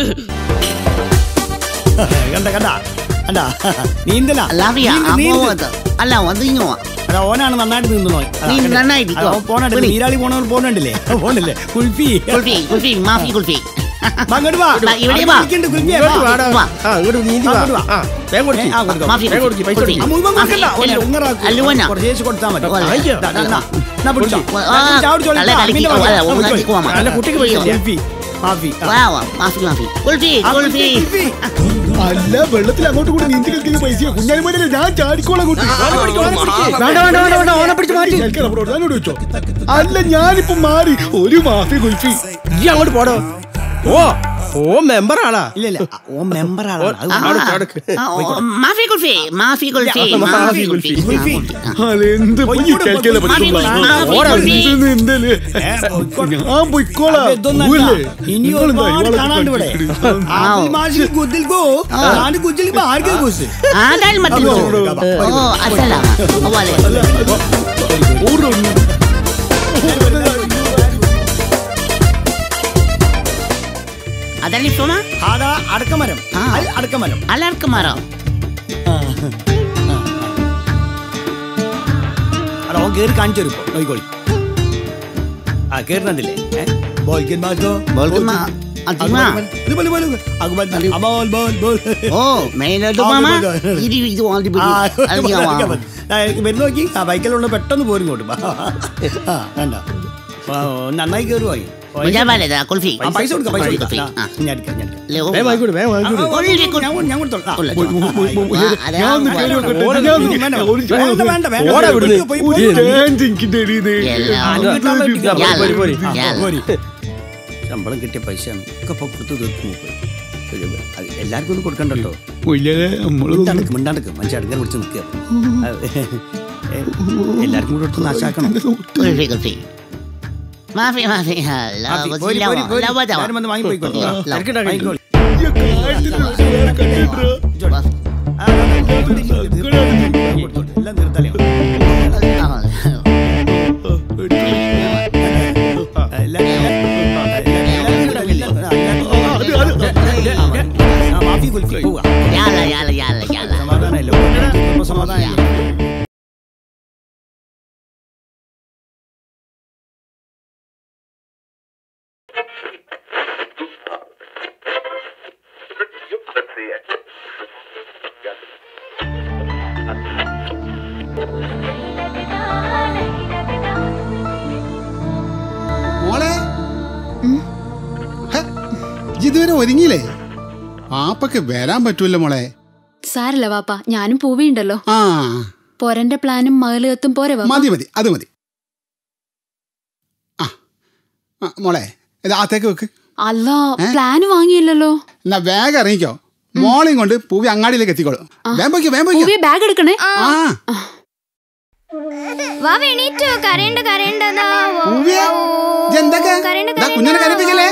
കണ്ട കണ്ട കണ്ട നീന്തല ലാവിയ അമ്മോത് അല്ല വന്നിങ്ങോ അതാ ഓനാണ് നന്നായിട്ട് നീന്തുന്നോ നീ നന്നായിരിക്കോ? പോണണ്ടല്ലേ വിളി. നീരാളി പോണവർ പോണണ്ടില്ലേ പോണല്ലേ കുൽഫി കുൽഫി കുൽഫി മാഫി കുൽഫി വാ, ഇങ്ങോട്ട് വാ വാ, ഇവിടെ വാ. അവിടെ ഇരിക്കുന്നുണ്ട് കുൽഫിയെ, ഇങ്ങോട്ട് വാ. വാടാ. വാ. ആ ഇങ്ങോട്ട് നീന്തി വാ അങ്ങോട്ട് വാ. ആ വേഗം കൊടുക്ക്. ഏ, ആ, കൊടുക്കാം. മാഫി വേഗം കൊടുക്ക്, പൈസ കുൽഫി. ആ, മുഴുവൻ കൊടുക്കണ്ട. മാഫി, ഓനെ എല്ലോ. ഉങ്ങറാക്കൂ. അല്ലുവന. കുറച്ചേച്ച് കൊടുത്താൽ മതി. അയ്യോ. ദാ, ദാ, ദാ. എന്നാ പിടിച്ചോ. ആ, ചാടിച്ചോളി. അല്ല, കളിക്ക്. അമ്മീന്റെ അല്ല, വാ. ഒന്ന് കളിക്ക് പോവാം. അല്ല കുട്ടിക്ക് പൈസ ഇല്ല. കുൽഫി മാഫി ആ. വാ വാ മാഫി മാഫി കുൽഫി ആ, കുൽഫി കുൽഫി. അല്ല വെള്ളത്തിൽ അങ്ങോട്ട് കൂടി നീന്തി കളിക്കുന്ന പൈസ കുഞ്ഞാലിമോനെ ഞാൻ ചാടിക്കോളാം അങ്ങോട്ട്. വേണ്ട വേണ്ട വേണ്ട വേണ്ട ഓനെ പിടിച്ച് മാറ്റി കേൾക്കണം, അവിടെ ഞാനോട് വെച്ചോ അല്ല ഞാനിപ്പോ മാറി ഒരു മാഫി കുൽഫി ഈ അങ്ങോട്ട് പോടോ ഓ ഓ മെമ്പർ ആളാ ഇല്ല ഇല്ല ഓ മെമ്പർ ഓ, ആളാണ് അത് അവിടെ ചാടക്ക്. ആ, ഓ, മാഫി കുൽഫി മാഫി കുൽഫി മാഫി കുൽഫി കുൽഫി. അതെന്ത് പൊയ്യ കേൾക്കല പറ്റുള്ള മാഫി, ഓടാ കുൽഫി. ഇത് എന്തല്ലേ ഞാൻ പോയിക്കോളാം അത് ഇതൊന്നല്ല. പോവില്ലേ? ഇനി നിങ്ങളെന്താ ഒരുപാട് ഇവാളൊക്കെ കാണാണ്ട് ഇവിടെ കണ്ടിട്ട്? ആപ്പിൾ മാഷിക്ക് ഗുദ്ദിൽക്കോ ആണ്ട് ഗുദ്ദിൽക്ക് ആർക്കും കുസ് ആദാൽ മത്തിൽ ഓ അസലാമ വലെ ഓടുന്നു. അതല്ലേ സോമ അതാ അടക്കമരം ആ. അൽ അടക്കമരം അല്ലാർക്ക് മറോ അടാ ഓൻ കേറി കാണിച്ചു തരും ഇപ്പൊ നോക്കിക്കോളി ആ കേറുന്നുണ്ടില്ലേ ബോൾക്കൻ മാസ്റ്റോ ബോൾക്കൻ മാ- അതിമാ. ഇത് പോലെ പോലെ അകുബൽ അബോൽ ബോൽ ബോൽ ഓ മേലോട്ട് മാമ ഇത് ഇത് വാണ്ടി ആ, അല്ലയോ ആ, വരുന്ന നോക്കി ആ ബൈക്കിലുള്ള പെട്ടെന്ന് പോരും ഇങ്ങോട്ട് വാ. ആ കണ്ട ആ, നന്നായി കയറുമായി കുഞ്ഞാപ്പാലേ ഇതാ, കുൽഫി ആ, പൈസ കൊടുക്കാം പൈസ കുൽഫി, കൊടുക്കാം ആ. ആ, ഞാൻ എടുക്കാം ഞാൻ എടുക്കാം ലോ, വേഗം വാങ്ങിക്കൂടെ, വേഗം വാങ്ങിക്കൂടെ. ആ, ആ, ഞാൻ- ഞാൻ- ഞാൻ കൊടുത്തോളാം. ആ, ഉള്ള, പോയി, പോയി, പോയി, പോയി, പോയി. ആ, അതെ, ഞാൻ ഒന്ന് ആ, കേറി നോക്കട്ടെ. ഓടാ, ഞാൻ ഒന്ന് വേണ്ട, വേണ്ട, വേണ്ട, വേണ്ട, ഓടാ ഇവിടുന്ന്. പോയി, പോയി, പോയി. ചാൻസ് എനിക്ക് തരീത് എല്ലാം അങ്ങോട്ടുള്ള ഒരു ടിക്കറ്റ്. യാല, പോരി, പോരി. ആ, യാല. പോരി. ശമ്പളം കിട്ടിയ പൈസയാണ് ഒക്കെ ഇപ്പൊ കൊടുത്തു തീർക്കും മൂപ്പര്. ഇത് അത് എല്ലാവർക്കും ഒന്നും കൊടുക്കണ്ടല്ലോ മൊയ്യാലെ നമ്മള് മിണ്ടാണ്ടിക്ക് മിണ്ടാണ്ടിക്ക് മനുഷ്യ അടുക്കാൻ പിടിച്ച് നിൽക്കുക എല്ലാവർക്കും കൂടെ എടുത്ത് നാശാക്കണം കുൽഫി കുൽഫി മാഫി മാഫി ആ, പോരി, പോരി, പോരി. എല്ലാവരും വന്ന് വാങ്ങി പോയിക്കോട്ടെ. വാങ്ങിക്കോളി. എല്ലാം തീർത്താലേ മാഫി കുൽഫി പോവാ യാല യാല യാല യാല സമാധാനമല്ലോ ഇപ്പൊ സമാധാനം മോളെ ഹെ, ഇതുവരെ ഒരുങ്ങിയില്ലേ പാപ്പക്ക് വരാൻ പറ്റൂല്ലോ മോളെ സാരല്ല വാപ്പ ഞാനും പൂവിയുണ്ടല്ലോ ആ പൊരന്റെ പ്ലാനും മകലുകത്തും പോരെ വാപ്പ മതി മതി അത് മതി ആ ആ, മോളെ ഇത് അകത്തേക്ക് വെക്ക് അല്ല പ്ലാന് വാങ്ങിയില്ലല്ലോ എന്നാ വേഗം ഇറങ്ങിക്കോ മോളെയും കൊണ്ട് പൂവി അങ്ങാടിയിലേക്ക് എത്തിക്കോളൂ വേഗം പോയിക്കോ വേഗം പോയിക്കോ പൂവി ബാഗ് എടുക്കണേ ആ വാ എണീറ്റോ കരയണ്ട കരയണ്ടതാ പൂവിയെ ഇതെന്തൊക്കെ ദാ കുഞ്ഞിനെ കരപ്പിക്കല്ലേ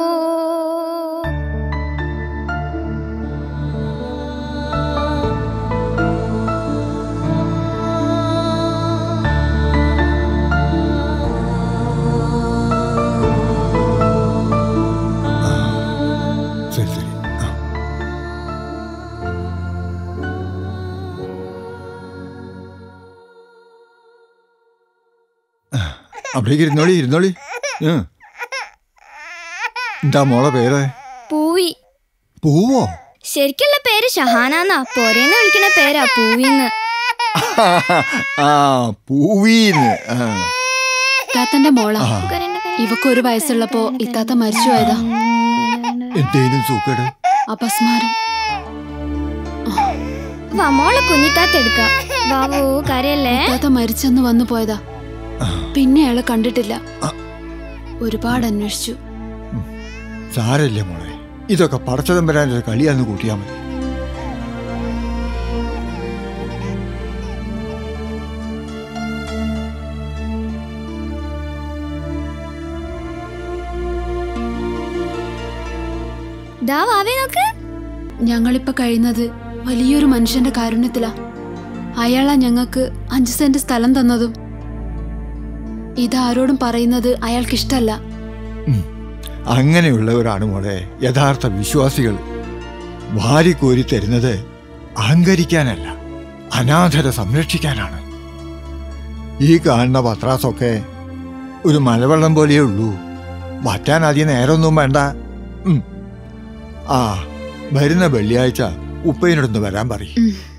ശരി ശരി ആ. ആ, അവിടേക്ക് ഇരുന്നോളി ഇരുന്നോളി ഉം. എന്താ മോളെ പേര് പൂവി പൂവോ ശരിക്കുള്ള പേര് ഷഹാനാന്നാ പൊരേന്ന് വിളിക്കുന്ന പേരാ പൂവിന്ന് ആ പൂവീന്ന് ആ. ഇത്താത്തന്റെ മോളാ ആ. ഇവക്ക് ഒരു വയസ്സുള്ളപ്പോ ഇത്താത്ത മരിച്ചു പോയതാ എന്തേലും സൂക്കേട് അപസ്മാരം വാ മോളെ കുഞ്ഞിത്താത്തെടുക്ക ബാബു കരയല്ലേ ഇത്താത്ത മരിച്ചെന്ന് വന്നു പോയതാ പിന്നെ അയാളെ കണ്ടിട്ടില്ല ഒരുപാട് അന്വേഷിച്ചു സാരല്ലേ മോളെ ഇതൊക്കെ പടച്ചതം വരാൻ കളിയാന്ന് കൂട്ടിയാ മതി ദാ വാവേ നോക്ക് ഞങ്ങളിപ്പോ കഴിയുന്നത് വലിയൊരു മനുഷ്യന്റെ കാരുണ്യത്തിലാ അയാളാ ഞങ്ങൾക്ക് അഞ്ച് സെന്റ് സ്ഥലം തന്നതും ഇതാരോടും പറയുന്നത് അയാൾക്കിഷ്ടല്ല അങ്ങനെയുള്ളവരാണ് മോളെ യഥാർത്ഥ വിശ്വാസികൾ വാരിക്കോരി തരുന്നത് അഹങ്കരിക്കാനല്ല അനാഥരെ സംരക്ഷിക്കാനാണ് ഈ കാണുന്ന പത്രാസൊക്കെ ഒരു മലവെള്ളം പോലെയേ ഉള്ളൂ വറ്റാൻ അധികം നേരമൊന്നും വേണ്ട ഉം. ആ വരുന്ന വെള്ളിയാഴ്ച ഉപ്പയിനോടൊന്ന് വരാൻ പറയും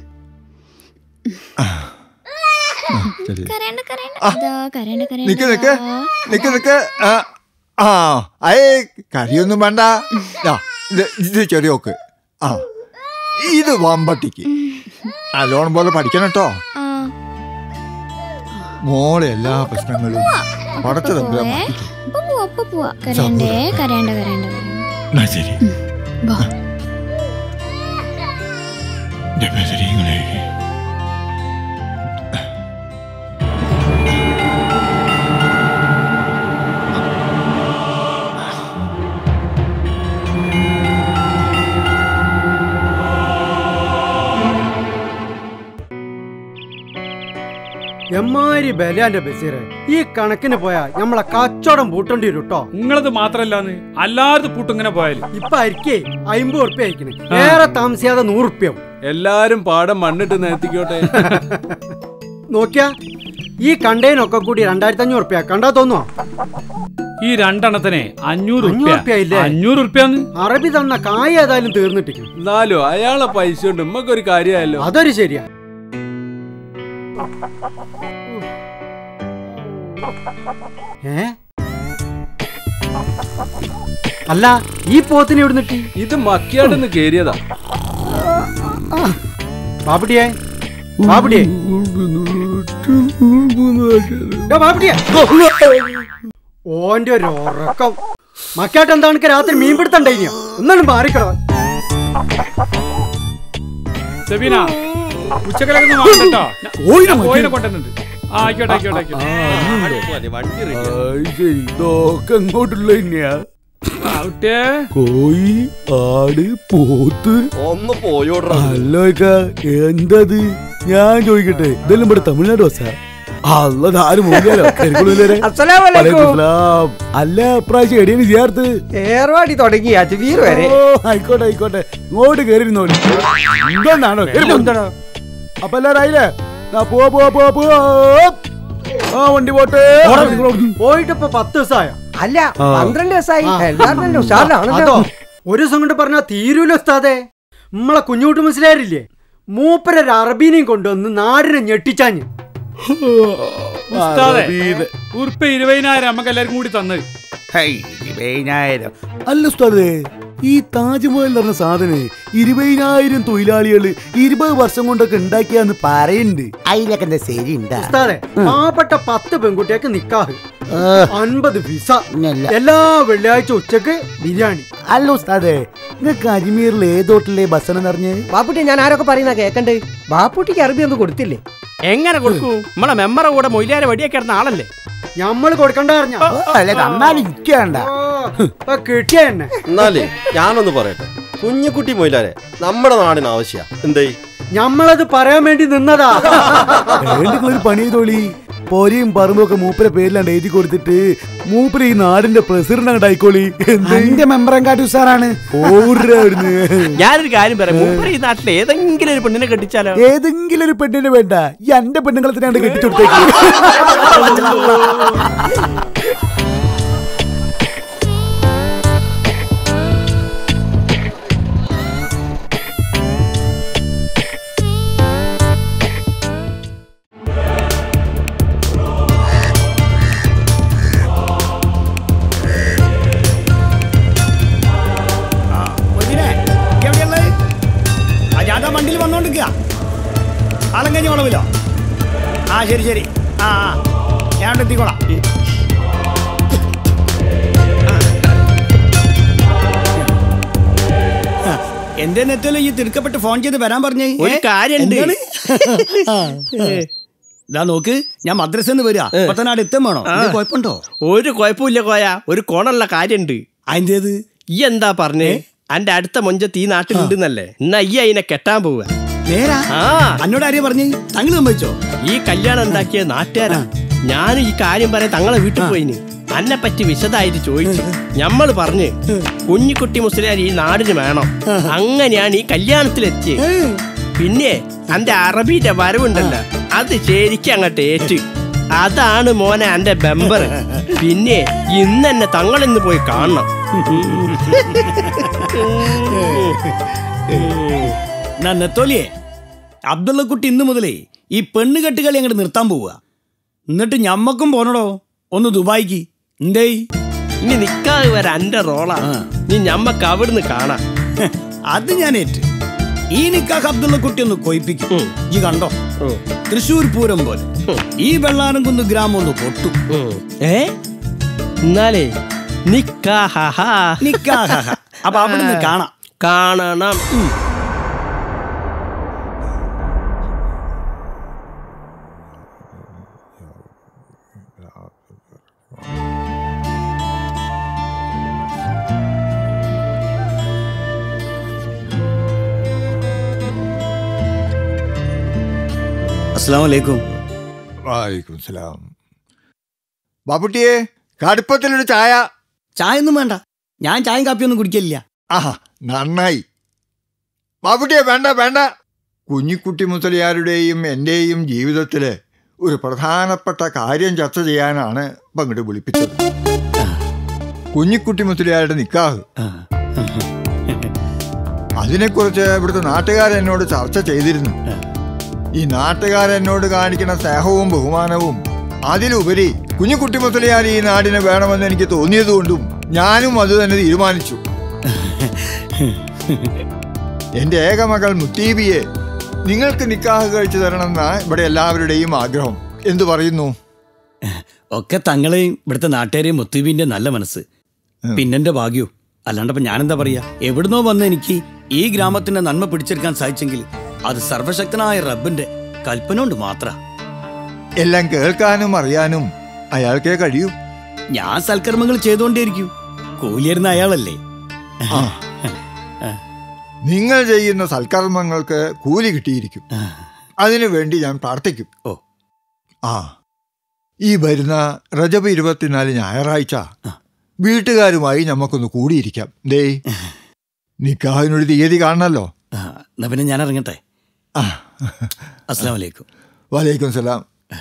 ശരി കരയണ്ട കരയണ്ട ദാ കരയണ്ട നിക്ക് കരയണ്ട നിക്ക് നിക്ക് നിക്ക് ആ, ആ അയേ കറിയൊന്നും വേണ്ട ആ, ഇത് ഇത് ചെറിയോക്ക് ആ ഇത് വമ്പട്ടിക്ക് നല്ലോണം പോലെ പഠിക്കണം കേട്ടോ ആ മോളെ എല്ലാ പ്രശ്നങ്ങളും പടച്ച തമ്പുരാൻ പോവേ. മാറ്റിക്കും. ഇപ്പൊ പോവാ ഇപ്പൊ പോവാ കരയണ്ടേ കരയണ്ട കരയണ്ട എന്നാ ശരി വാ എന്റെ ബദരീങ്ങളെ എമ്മാരി ബലാന്റെ ബസീറെ ഈ കണക്കിന് പോയാ നമ്മളെ കച്ചവടം പൂട്ടേണ്ടി വരും കേട്ടോ നിങ്ങളത് മാത്രല്ലാന്ന് അല്ലാതെ പൂട്ടിങ്ങനെ പോയാലും ഇപ്പൊ അരിക്കേ അമ്പത് ഉറുപ്പ്യ അയക്കണേ ഏറെ താമസിയാതെ നൂറുപ്യാവും എല്ലാരും പാടം മണ്ണിട്ട് നിർത്തിക്കോട്ടെ നോക്കിയാ ഈ കണ്ടേനൊക്കെ കൂടി രണ്ടായിരത്തി അഞ്ഞൂറ് ഉറുപ്പ്യ കണ്ടാ തോന്നുവോ ഈ രണ്ടെണ്ണത്തിന് അഞ്ഞൂറ് അഞ്ഞൂറ് ഉറുപ്പ്യ ഇല്ലേ? അഞ്ഞൂറ് ഉറുപ്പ്യാന്ന് അറബി തന്ന കായ ഏതായാലും തീർന്നിട്ടിരിക്കും എന്നാലും അയാളെ പൈസ കൊണ്ട് നമ്മക്കൊരു കാര്യമായല്ലോ അതൊരു ശരിയാ ഏ അല്ല ഈ പോത്തിന് എവിടെ നിട്ടി ഇത് മക്കിയാടെന്ന് കേറിയതാ ബാബുട്ടിയെ ബാബുട്ടിയെ ഡാ ബാബുട്ടിയെ ഓന്റെ ഒരു ഉറക്കം മക്കാട്ട് എന്താണ് രാത്രി മീൻ പിടുത്തണ്ടായിനിയോ ഒന്നാലും മാറിക്കടോ സെബീന ഉച്ചക്കലൊന്നും വാങ്ങട്ടോ കോഴിനെ കോയിനെ കൊണ്ടുവന്നുണ്ട് ആ ആയിക്കോട്ടെ ആയിക്കോട്ടെ ആയിക്കോട്ടെ ഇതൊക്കെ എങ്ങോട്ടുള്ള തന്നെയാ ആവട്ടെ കോഴി ആട് പോത്ത് ഒന്ന് പോയോടാ അല്ല ഇക്ക, എന്തത് ഞാൻ ചോദിക്കട്ടെ ഇതെല്ലാം ഇവിടെ തമിഴ്നാട് ബസ്സാ അല്ലത് ആര് മൂന്നാലോ അസ്സലാമലൈക്കും. അല്ല പ്രാവശ്യം എടിയാണ് ചേർത്ത് ഏർവാടി തുടങ്ങി അജ്മീർ വരെ ഓ, ആയിക്കോട്ടെ ആയിക്കോട്ടെ ഇങ്ങോട്ട് കേറിയിരുന്നോളി എന്താണോ അപ്പൊ എല്ലാരും ആയില്ലേ ദാ പോവാ പോവാ പോവാ പോവാ ആ വണ്ടി പോട്ടെ പോയിട്ട് ഇപ്പൊ പത്ത് ദിവസമായ അല്ല ആ. പന്ത്രണ്ട് ദിവസമായി എല്ലാവരും നല്ല ഉഷാറിലാണല്ലോ അതോ ഒരു ദിവസം കൊണ്ട് പറഞ്ഞാ തീരൂല ഉസ്താദേ നമ്മളെ കുഞ്ഞുകുട്ടി മനസ്സിലായില്ലേ മൂപ്പരൊരു അറബീനെയും കൊണ്ടുവന്ന് നാടിനെ ഞെട്ടിച്ചാഞ്ഞ് ഉസ്താദേ ഉറുപ്പ ഇരുപതിനായിരം നമുക്ക് എല്ലാവർക്കും കൂടി തന്നത് ഇരുപതിനായിരം അല്ല ഉസ്താദേ ഈ താജ്മഹൽ എന്ന് പറഞ്ഞ സാധനം ഇരുപതിനായിരം തൊഴിലാളികള് ഇരുപത് വർഷം കൊണ്ടൊക്കെ ഉണ്ടാക്കിയാന്ന് പറയുന്നുണ്ട് അതിലൊക്കെ എന്താ ശരി ഉസ്താദേ പാവപ്പെട്ട പത്ത് പെൺകുട്ടിയൊക്കെ നിക്കാഹ് അൻപത് വിസ എല്ലാ വെള്ളിയാഴ്ച ഉച്ചക്ക് ബിരിയാണി അല്ല ഉസ്താദേ നിങ്ങൾക്ക് അജ്മീറിൽ ഏതോട്ടിലെ ബസ്സെന്ന് പറഞ്ഞ് ബാപ്പുട്ടി ഞാൻ ആരൊക്കെ പറയുന്ന കേക്കണ്ട് ബാപ്പുട്ടിക്ക് അറബി ഒന്നും കൊടുത്തില്ലേ എങ്ങനെ കൊടുക്കൂ നമ്മളെ മെമ്മറെ കൂടെ മൊയിലാരെ വടിയൊക്കെ ഇടുന്ന ആളല്ലേ ഞമ്മള് കൊടുക്കണ്ട പറഞ്ഞ അല്ല തന്നാലും ഇരിക്കണ്ട കിട്ടിയ തന്നെ എന്നാലേ ഞാനൊന്ന് പറയട്ടെ കുഞ്ഞുകുട്ടി മൊയിലാരെ നമ്മുടെ നാടിന് ആവശ്യ എന്തേ ഞമ്മളത് പറയാൻ വേണ്ടി നിന്നതാ ഒരു പണി ചെയ്തോളി പൊരയും പറമ്പൊക്കെ മൂപ്പരെ പേരിലാണ്ട് എഴുതി കൊടുത്തിട്ട് മൂപ്പര ഈ നാടിന്റെ പ്രസിഡന്റ് അങ്ങോട്ട് ആയിക്കോളി എന്റെ മെമ്പറം കാട്ടി ഉസാറാണ് ഞാനൊരു കാര്യം പറയാം മൂപ്പര് ഈ നാട്ടിൽ ഏതെങ്കിലും ഒരു പെണ്ണിനെ കെട്ടിച്ചാലോ ഏതെങ്കിലും ഒരു പെണ്ണിനെ വേണ്ട ഈ എന്റെ പെണ്ണുങ്ങളെ തന്നെ കെട്ടിച്ചു കൊടുത്തേക്ക് ഞാൻ വണ്ടിയിൽ വന്നോണ്ടിരിക്കുക ആലങ്കഞ്ഞി വളവിലോ ആ ശരി ശരി ആ ആ ഞാൻ അവിടെ എത്തിക്കോളാം എന്റെ നെറ്റല്ലോ ഈ തിടുക്കപ്പെട്ട് ഫോൺ ചെയ്ത് വരാൻ പറഞ്ഞേ ഒരു കാര്യണ്ട്. ഇതാ നോക്ക് ഞാൻ മദ്രസന്ന് വരിക പത്തനാട് എത്തും വേണോ ആ. ഇത് കുഴപ്പമുണ്ടോ ഒരു കുഴപ്പമില്ല കോയ ഒരു കോണുള്ള കാര്യണ്ട് അതിന്റേത് ഈ എന്താ പറഞ്ഞേ അന്റെ അടുത്ത മൊഞ്ചത്ത് ഈ നാട്ടിലുണ്ടെന്നല്ലേ എന്നാ ഈ അതിനെ കെട്ടാൻ പോവുക നേരാ ആ എന്നോട് ആരെയാ പറഞ്ഞു തങ്ങൾ സമ്മതിച്ചോ ഈ കല്യാണം ഉണ്ടാക്കിയ നാട്ടുകാരാ ഞാൻ ഈ കാര്യം പറയാൻ തങ്ങളെ വീട്ടിൽ പോയിന് അന്നെ പറ്റി വിശദമായിട്ട് ചോദിച്ചു ഞമ്മള് പറഞ്ഞ് കുഞ്ഞിക്കുട്ടി മുസ്ലിയാർ ഈ നാടിന് വേണം അങ്ങനെയാണ് ഈ കല്യാണത്തിലെത്തിയത് പിന്നെ അന്റെ അറബിന്റെ വരവുണ്ടല്ലോ അത് ശരിക്കും അങ്ങോട്ട് ഏറ്റ് അതാണ് മോനെ അന്റെ ബെമ്പർ പിന്നെ ഇന്ന് തന്നെ തങ്ങളിന്ന് പോയി കാണണം ഞാൻ നെത്തോലിയെ അബ്ദുള്ള കുട്ടി ഇന്ന് മുതലേ ഈ പെണ്ണ് കെട്ടുകളി അങ്ങോട്ട് നിർത്താൻ പോവുക എന്നിട്ട് ഞമ്മക്കും പോണടോ ഒന്ന് ദുബായിക്ക് എന്തേ ഇനി നിക്കാതെ വരെ അന്റെ റോളാ നീ ഞമ്മക്ക് അവിടുന്ന് കാണാം അത് ഞാൻ ഏറ്റ് ഈ നിക്കാക്ക് അബ്ദുള്ള കുട്ടി ഒന്ന് കൊയ്പ്പിക്കും ഈ കണ്ടോ തൃശൂർ പൂരം പോലെ ഈ വെള്ളാനംകുന്ന് ഗ്രാമം ഒന്ന് പൊട്ടു ഏ എന്നാലേ നിക്കാഹ നിക്കാഹ അപ്പൊ അവിടുന്ന് കാണാം കാണണം അസ്സാം വലൈക്കും വാലിക്കും സലാം ബാബുട്ടിയെ കടുപ്പത്തിലൊരു ചായ ചായ ഒന്നും വേണ്ട ഞാൻ ചായയും കാപ്പിയൊന്നും കുടിക്കില്ല ആഹാ നന്നായി ബാബുട്ടിയെ വേണ്ട വേണ്ട കുഞ്ഞിക്കുട്ടി മുത്തലിയാരുടെയും എൻ്റെയും ജീവിതത്തിൽ ഒരു പ്രധാനപ്പെട്ട കാര്യം ചർച്ച ചെയ്യാനാണ് ഇപ്പം അങ്ങോട്ട് വിളിപ്പിച്ചത് കുഞ്ഞിക്കുട്ടി മുത്തലിയാരുടെ നിക്കാഹ് അതിനെക്കുറിച്ച് ഇവിടുത്തെ നാട്ടുകാരെന്നോട് ചർച്ച ചെയ്തിരുന്നു ഈ നാട്ടുകാരെന്നോട് കാണിക്കുന്ന സ്നേഹവും ബഹുമാനവും അതിലുപരി കുഞ്ഞുകുട്ടി മുത്തലിയാർ ഈ നാടിന് വേണമെന്ന് എനിക്ക് തോന്നിയതുകൊണ്ടും ഞാനും അത് തന്നെ തീരുമാനിച്ചു എന്റെ ഏകമകൾ മുത്തീബിയെ നിങ്ങൾക്ക് നിക്കാഹ് കഴിച്ചു തരണമെന്ന ഇവിടെ എല്ലാവരുടെയും ആഗ്രഹം എന്തു പറയുന്നു ഒക്കെ തങ്ങളെയും ഇവിടുത്തെ നാട്ടുകാരെയും മുത്തുബീന്റെ നല്ല മനസ്സ് പിന്നെന്റെ ഭാഗ്യവും അല്ലാണ്ടപ്പോ ഞാനെന്താ പറയാ എവിടുന്നോ വന്ന് എനിക്ക് ഈ ഗ്രാമത്തിന്റെ നന്മ പിടിച്ചെടുക്കാൻ സാധിച്ചെങ്കിൽ അത് സർവശക്തനായ റബ്ബിന്റെ കൽപ്പന കൊണ്ട് മാത്ര എല്ലാം കേൾക്കാനും അറിയാനും അയാൾക്കേ കഴിയൂ ഞാൻ സൽക്കർമ്മങ്ങൾ ചെയ്തുകൊണ്ടേയിരിക്കും കൂലിയിരുന്ന അയാളല്ലേ ആ. നിങ്ങൾ ചെയ്യുന്ന സൽക്കർമ്മങ്ങൾക്ക് കൂലി കിട്ടിയിരിക്കും അതിനു വേണ്ടി ഞാൻ പ്രാർത്ഥിക്കും ഓ ആ ഈ വരുന്ന റജബ് ഇരുപത്തിനാല് ഞായറാഴ്ച വീട്ടുകാരുമായി നമുക്കൊന്ന് കൂടിയിരിക്കാം ദേ നിക്കാഹിനൊരു തീയതി കാണണല്ലോ എന്നാ പിന്നെ ഞാൻ ഇറങ്ങട്ടെ അസ്സാം വലൈക്കും വലൈക്കും സലാം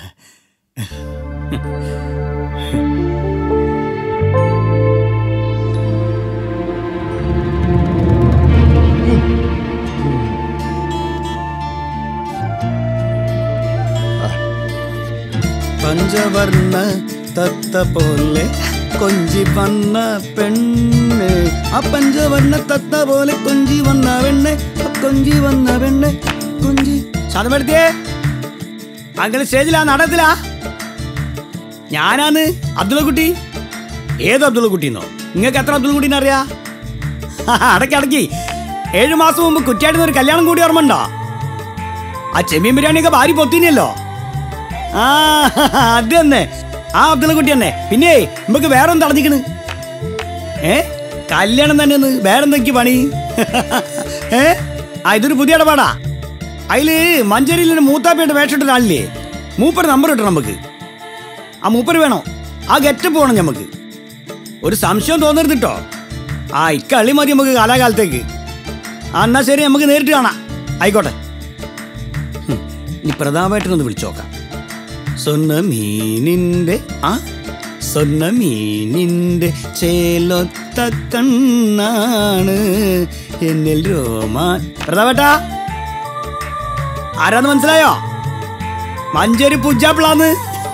പഞ്ചവർണ്ണ തത്ത പോലെ കൊഞ്ചി വന്ന പെണ്ണ് ആ പഞ്ചവർണ്ണ തത്ത പോലെ കൊഞ്ചി വന്ന പെണ്ണ് ആ കൊഞ്ചി വന്ന പെണ്ണ് കൊഞ്ചി ശതമെടുത്തിയേ അങ്കിൾ സ്റ്റേജിലാ നടത്തിലാ ഞാനാന്ന് അബ്ദുള്ള കുട്ടി ഏത് അബ്ദുള്ള കുട്ടിന്നോ നിങ്ങൾക്ക് എത്ര അബ്ദുള്ള കുട്ടീനെ അറിയാ അടക്കി അടക്കി ഏഴു മാസം മുമ്പ് കുറ്റിയാടുന്ന ഒരു കല്യാണം കൂടി ഓർമ്മ ഉണ്ടോ ആ ചെമ്മീൻ ബിരിയാണിയൊക്കെ ഭാരി പൊത്തിനല്ലോ ആ അത് തന്നെ ആ അബ്ദുള്ള കുട്ടി തന്നെ പിന്നെ നമുക്ക് വേറെ ഒന്ന് തടഞ്ഞിക്കണ് ഏ കല്യാണം തന്നെ ഒന്ന് വേറെന്തൊക്കെ പണി ഏ ആ ഇതൊരു പുതിയ ഇടപാടാ അതില് മഞ്ചേരിയിൽ ഒരു മൂത്താപ്പയുടെ വേഷം ഇട്ട ആളില്ലേ മൂപ്പര് നമ്പർ കിട്ടണം നമുക്ക് ആ മൂപ്പര് വേണോ ആ ഗെറ്റപ്പ് വേണം നമുക്ക് ഒരു സംശയം തോന്നരുത് കേട്ടോ ആ ഇക്കളി മതി നമുക്ക് കാലാകാലത്തേക്ക് ആ എന്നാ ശരി നമുക്ക് നേരിട്ട് കാണാം ആയിക്കോട്ടെ ഹും, ഇനി പ്രതാപമായിട്ടൊന്ന് വിളിച്ചു നോക്കാം സ്വർണ്ണ മീനിന്റെ ആ സ്വർണ്ണ മീനിന്റെ ചേലൊത്ത കണ്ണാണ് എന്നിൽ രോമാൻ പ്രതാപേട്ടാ ആരാന്ന് മനസ്സിലായോ മഞ്ചേരി പുജാപ്പിളാന്ന്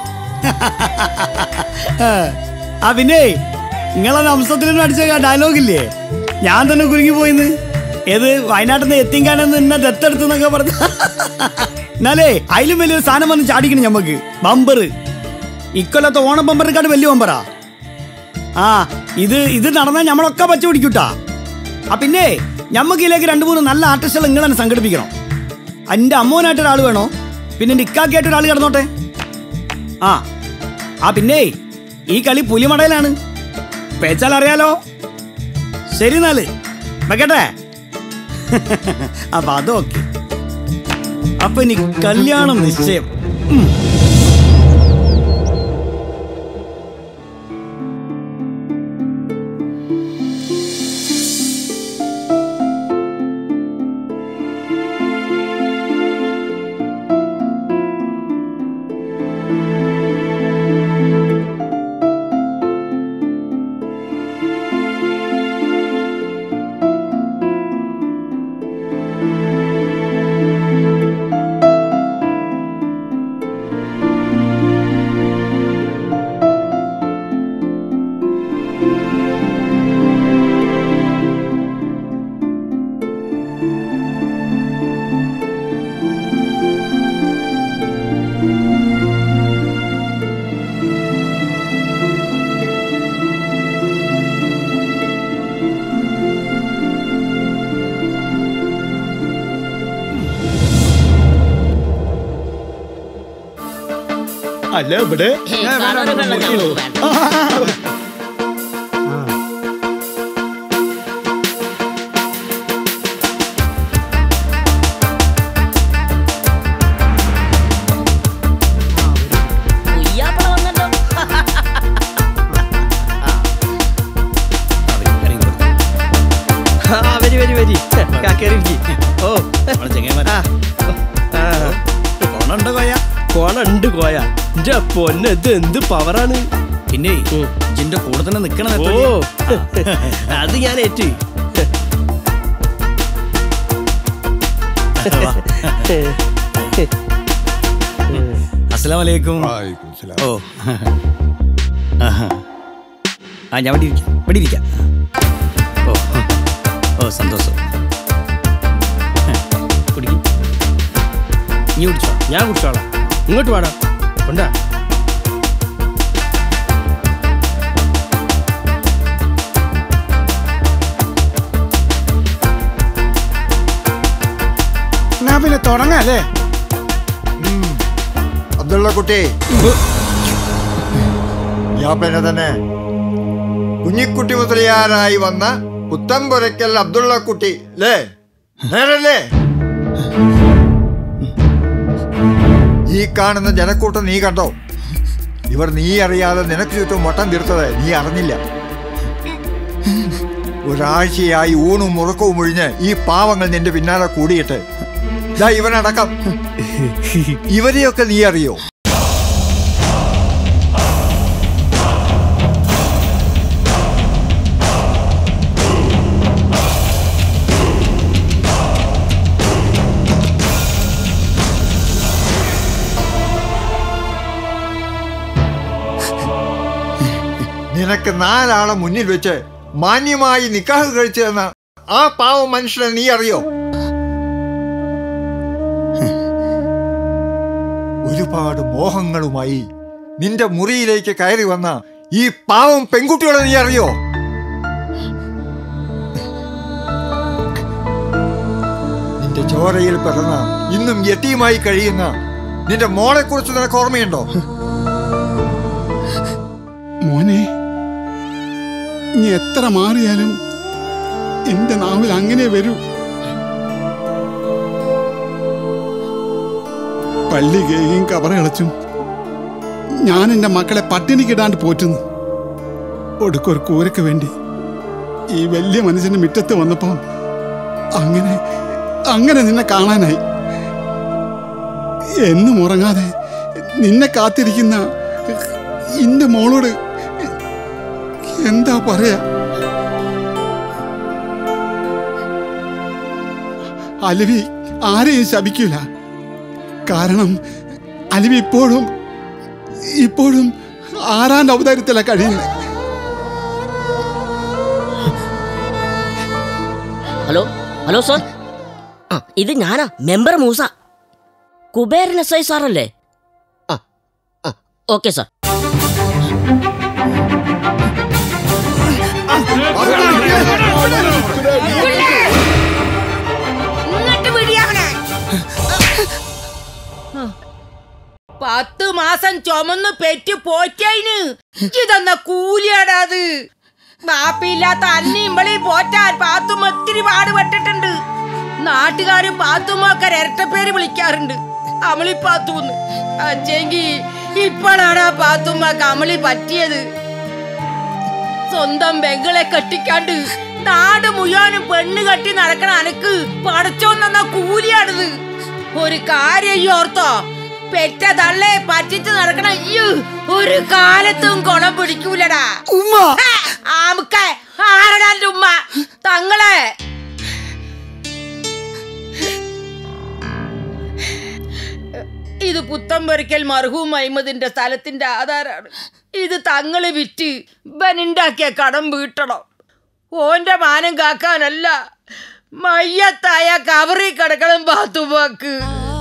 ആ പിന്നെ നിങ്ങളെ അംശത്തിൽ അടിച്ച ഡയലോഗില്ലേ ഞാൻ തന്നെ കുരുങ്ങി പോയിന്ന് ഏത് വയനാട്ടിൽ നിന്ന് എത്തിങ്കാനെന്ന് എന്നെ ദത്തെടുത്തു എന്നൊക്കെ പറഞ്ഞു എന്നാലേ അതിലും വലിയൊരു സാധനം വന്ന് ചാടിക്കണം ഞമ്മക്ക് ബമ്പർ ഇക്കൊല്ലത്തെ ഓണം ബമ്പറിനെക്കാട് വലിയ ബമ്പറാ ആ ഇത് ഇത് നടന്നാൽ ഞമ്മളൊക്കെ പച്ച പിടിക്കൂട്ടാ ആ പിന്നെ ഞമ്മക്ക് ഇതിലേക്ക് രണ്ട് മൂന്ന് നല്ല ആർട്ടിസ്റ്റുകൾ നിങ്ങൾ തന്നെ സംഘടിപ്പിക്കണം എൻ്റെ അമ്മോനായിട്ട് ഒരാൾ വേണോ പിന്നെ എൻ്റെ ഇക്കാക്കിയായിട്ട് ഒരാൾ കിടന്നോട്ടെ ആ ആ പിന്നെ ഈ കളി പുലിമടയിലാണ് പേച്ചാൽ അറിയാലോ ശരി എന്നാല് വെക്കട്ടെ അപ്പൊ അതൊക്കെ അപ്പൊ ഇനി കല്യാണം നിശ്ചയം ഉം. അല്ല ഇവിടെ കുയ്യാപ്പള വന്നല്ലോ ആ വരി വരി വരി കാക്കേറിക്ക് ഓ കോണുണ്ടോ കോയ കോണുണ്ട് കോയ എന്റെ പൊന്നെ ഇത് എന്ത് പവറാണ് പിന്നെ ജിന്റെ കൂടെ തന്നെ നിക്കണം ഓ അത് ഞാൻ ഏറ്റ് അസ്സലാം വലൈക്കും ഓ ആഹാ. ആ ഞാൻ ഇവിടെ ഇരിക്കാം ഇവിടെ ഇരിക്കാം ഓ ഹ. ഓ സന്തോഷം ഹ, കുടിക്ക് നീ കുടിച്ചോ ഞാൻ കുടിച്ചോളാം ഇങ്ങോട്ട് വാടാ കൊണ്ടാ എന്നാ പിന്നെ തുടങ്ങാല്ലേ അബ്ദുള്ള കുട്ടി ഞാൻ പിന്നെ തന്നെ കുഞ്ഞിക്കുട്ടി മുതലിയാരായി വന്ന പുത്തമ്പുരയ്ക്കൽ അബ്ദുള്ള കുട്ടി അല്ലേ നേരല്ലേ ഈ കാണുന്ന ജനക്കൂട്ടം നീ കണ്ടോ ഇവർ നീ അറിയാതെ നിനക്ക് ചുറ്റും വട്ടം തീർത്തത് നീ അറിഞ്ഞില്ല ഒരാഴ്ചയായി ഊണും മുറക്കവും ഒഴിഞ്ഞ് ഈ പാവങ്ങൾ നിന്റെ പിന്നാലെ കൂടിയിട്ട് ദാ ഇവനടക്കം ഇവരെയൊക്കെ നീ അറിയോ നിനക്ക് നാലാളെ മുന്നിൽ വെച്ച് മാന്യമായി നിക്കാഹ് കഴിച്ചു തന്ന ആ പാവം മനുഷ്യനെ നീ അറിയോ ഒരുപാട് മോഹങ്ങളുമായി നിന്റെ മുറിയിലേക്ക് കയറി വന്ന ഈ പാവം പെൺകുട്ടികളെ നീ അറിയോ നിന്റെ ചോരയിൽ പിറന്ന ഇന്നും യത്തിയുമായി കഴിയുന്ന നിന്റെ മോളെ കുറിച്ച് നിനക്ക് ഓർമ്മയുണ്ടോ മോനെ ഇനി എത്ര മാറിയാലും എന്റെ നാവിൽ അങ്ങനെ വരൂ പള്ളി കേയും കവറയളച്ചും ഞാൻ എൻ്റെ മക്കളെ പട്ടിണിക്കിടാണ്ട് പോറ്റുന്നു ഒടുക്കൊരു കൂരക്ക് വേണ്ടി ഈ വലിയ മനുഷ്യന്റെ മുറ്റത്ത് വന്നപ്പോ അങ്ങനെ അങ്ങനെ നിന്നെ കാണാനായി എന്നും ഉറങ്ങാതെ നിന്നെ കാത്തിരിക്കുന്ന എന്റെ മോളോട് എന്താ പറയാ അലവി ആരെയും ശപിക്കൂല കാരണം അലവി ഇപ്പോഴും ഇപ്പോഴും ആറാന്റെ അവതാരത്തിലാണ് കഴിയുന്നത് ഹലോ ഹലോ സാർ ആ ഇത് ഞാനാ member Moosa Kuberan S I സാറല്ലേ ആ ആ ഓക്കെ സാർ ഇങ്ങോട്ട് വിടിയവനെ പത്ത് മാസം ചുമന്ന് പെറ്റ് പോറ്റതിന് ഇതെന്ന കൂലിയാടാ അത് ബാപ്പില്ലാത്ത അന്നയും വെളിയും പോറ്റാൻ പാത്തുമ്മ ഒത്തിരി പാടുപെട്ടിട്ടുണ്ട് നാട്ടുകാര് പാത്തുമ്മൊക്കെ ഇരട്ടപ്പേര് വിളിക്കാറുണ്ട് അമളി പാത്തൂന്ന് അച്ചെങ്കി ഇപ്പോഴാണ് ആ പാത്തുമ്മ കമളി പറ്റിയത് സ്വന്തം ബംഗളെ കെട്ടിക്കാണ്ട് നാട് മുഴുവനും പെണ്ണ് കെട്ടി നടക്കണ അനക്ക് പടച്ചോന്ന കൂലിയാണിത് ഒരു കാര്യം ഈ ഓർത്തോ പെറ്റ തള്ളെ പറ്റിച്ച് നടക്കണ ഈ ഒരു കാലത്തും കുളം പിടിക്കൂലടാ ഉമ്മ ആമുക്ക ആരടാ എന്റെ ഉമ്മ തങ്ങളെ ഇത് പുത്തമ്പൊരിക്കൽ മർഹൂം അഹമ്മദിന്റെ സ്ഥലത്തിന്റെ ആധാരാണ് ഇത് തങ്ങള് വിറ്റ് ബനുണ്ടാക്കിയ കടം വീട്ടണം ഓന്റെ മാനം കാക്കാനല്ല മയ്യത്തായ കവറി കിടക്കണം ബാത്തുമാക്ക്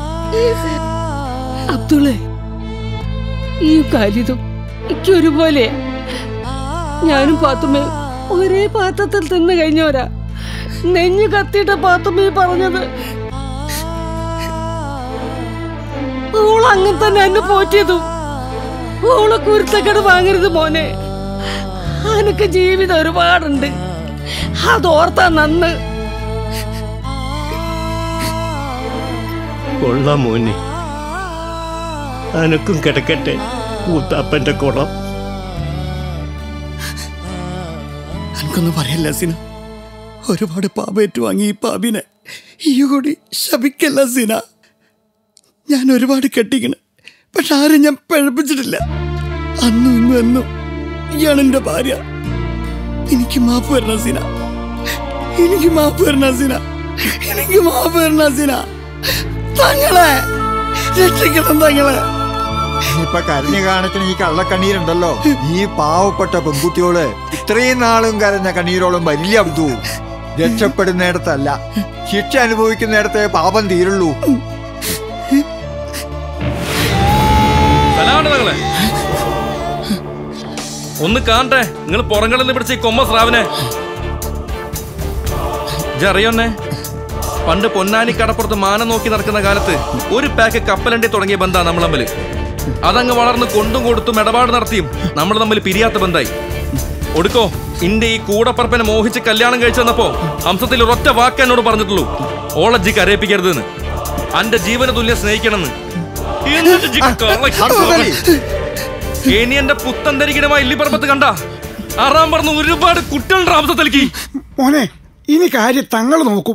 അബ്ദുള്ളേ ഈ കാര്യതും എനിക്കൊരുപോലെ ഞാനും പാത്തുമ്മ ഒരേ പാത്രത്തിൽ തിന്നു കഴിഞ്ഞവരാ നെഞ്ഞു കത്തിയിട്ട് പാത്തുമ്മ ഈ പറഞ്ഞത് ഓൾ അങ്ങനെ തന്നെ എന്നെ പോറ്റിയതും ഓളെ കുരുത്തക്കേട് വാങ്ങരുത് മോനെ അനക്ക് ജീവിതം ഒരുപാടുണ്ട് അതോർത്താ നന്ന് കൊള്ളാം മോനെ അനക്കും കിടക്കട്ടെ കൂത്താപ്പന്റെ കുളം എനിക്കൊന്നും പറയല്ല സിന ഒരുപാട് പാപേറ്റു വാങ്ങി ഈ പാപിനെ ഈ കൂടി ശപിക്കല്ല സിന ഞാൻ ഒരുപാട് കെട്ടിക്കണ് പക്ഷെ ആരും ഞാൻ പഴപ്പിച്ചിട്ടില്ല അന്നും ഇന്നും എന്നും ഇയാണ് എന്റെ ഭാര്യ എനിക്ക് മാപ്പ് വരണ സിന എനിക്ക് മാപ്പ് വരണ സിന എനിക്ക് മാപ്പ് വരണ സിന തങ്ങളെ രക്ഷിക്കണം തങ്ങളെ ഇപ്പൊ കരഞ്ഞു കാണിക്കുന്ന ഈ കള്ളക്കണ്ണീരുണ്ടല്ലോ ഈ പാവപ്പെട്ട പെൺകുട്ടിയോള് ഇത്രയും നാളും കരഞ്ഞ കണ്ണീരോളം വലിയ അബ്ദു രക്ഷപ്പെടുന്നിടത്തല്ല ശിക്ഷ അനുഭവിക്കുന്നിടത്തെ പാപം തീരുള്ളൂ സലാമുണ്ട് തങ്ങളെ ഒന്ന് കാണട്ടെ നിങ്ങൾ പുറങ്ങളിൽ നിന്ന് പിടിച്ച ഈ കൊമ്മ സ്രാവിനെ അറിയോന്നെ പണ്ട് പൊന്നാനി കടപ്പുറത്ത് മാനം നോക്കി നടക്കുന്ന കാലത്ത് ഒരു പാക്ക് കപ്പലണ്ടി തുടങ്ങിയ ബന്ധാ നമ്മൾ തമ്മിൽ അതങ്ങ് വളർന്ന് കൊണ്ടും കൊടുത്തും ഇടപാട് നടത്തിയും നമ്മൾ തമ്മിൽ പിരിയാത്ത ബന്ധായി ഒടുക്കോ ഇന്റെ ഈ കൂടപ്പറപ്പിനെ മോഹിച്ച് കല്യാണം കഴിച്ചു വന്നപ്പോ ഹംസത്തിൽ ഒരൊറ്റ വാക്ക് എന്നോട് പറഞ്ഞിട്ടുള്ളൂ ഓളജി കരയിപ്പിക്കരുതെന്ന് അന്റെ ജീവന തുല്യം സ്നേഹിക്കണമെന്ന് എന്നിട്ട് ജി കള്ളി. ഇനി എന്റെ പുത്തന്തരികിടമായ ഇല്ലിപ്പറമ്പത്ത് കണ്ട ആറാം പറഞ്ഞ ഒരുപാട് കുട്ടികളുടെ ഹംസത്തിലേക്ക് മോനെ ഇനി കാര്യം തങ്ങൾ നോക്കും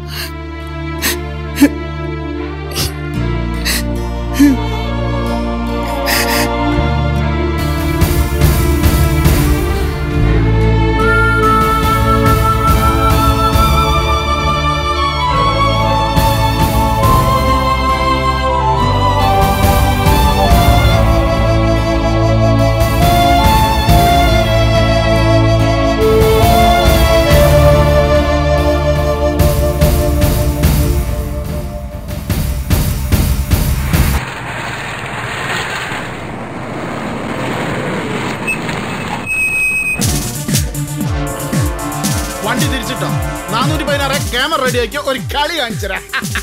വണ്ടി തിരിച്ചിട്ടോ നാനൂറ്റി പതിനാറ് ക്യാമറ റെഡിയാക്കി ഒരു കളി കാണിച്ചരാ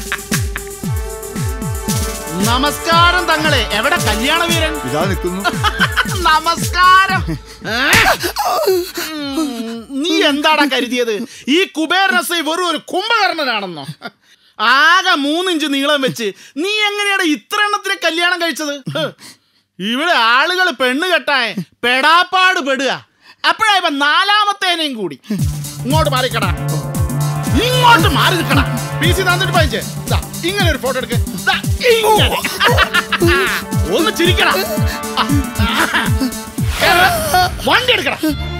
നമസ്കാരം തങ്ങളെ എവിടെ കല്യാണ വീരൻ ഇതാ നിൽക്കുന്നു നമസ്കാരം ഏ? ഉം, നീ എന്താടാ കരുതിയത് ഈ കുബേരനസൈ വെറും ഒരു കുംഭകർണനാണെന്നോ ആകെ മൂന്നിഞ്ച് നീളം വെച്ച് നീ എങ്ങനെയാണ് ഇത്ര എണ്ണത്തിന് കല്യാണം കഴിച്ചത് ഹ്. ഇവിടെ ആളുകൾ പെണ്ണ് കെട്ടാൻ പെടാപ്പാട് പെടുക അപ്പോഴാ ഇപ്പൊ നാലാമത്തേനെയും കൂടി ഇങ്ങോട്ട് മാറിക്കടാ ഇങ്ങോട്ട് മാറി നിൽക്കടാ പി സി തന്നിട്ട് പതിച്ചേ ദാ, ഇങ്ങനെ ഒരു ഫോട്ടോ എടുക്ക ദാ, ഇങ്ങനെ. ഒന്ന് ചിരിക്കടാ ആ, ആ. കേറ്. വണ്ടി എടുക്കടാ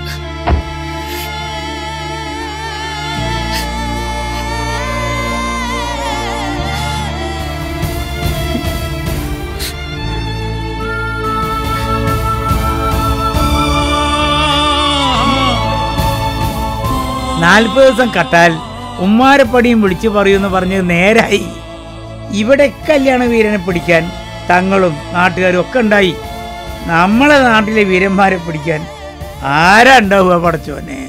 നാൽപ്പത് ദിവസം കട്ടാൽ ഉമ്മാരപ്പടിയും വിളിച്ചു പറയുമെന്ന് പറഞ്ഞത് നേരായി ഇവിടെ കല്യാണ വീരനെ പിടിക്കാൻ തങ്ങളും നാട്ടുകാരും ഒക്കെ ഉണ്ടായി നമ്മളെ നാട്ടിലെ വീരന്മാരെ പിടിക്കാൻ ആരാ ഉണ്ടാവുക പടച്ചോനെ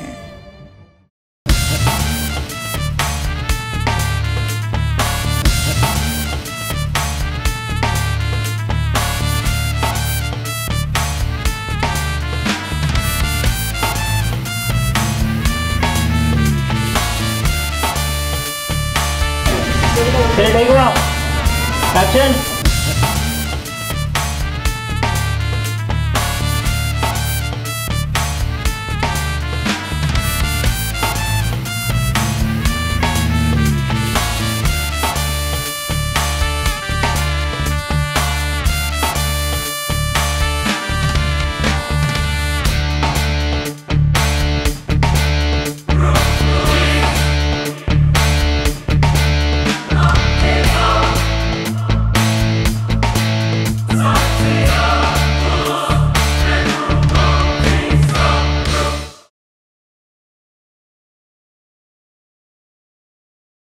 Action!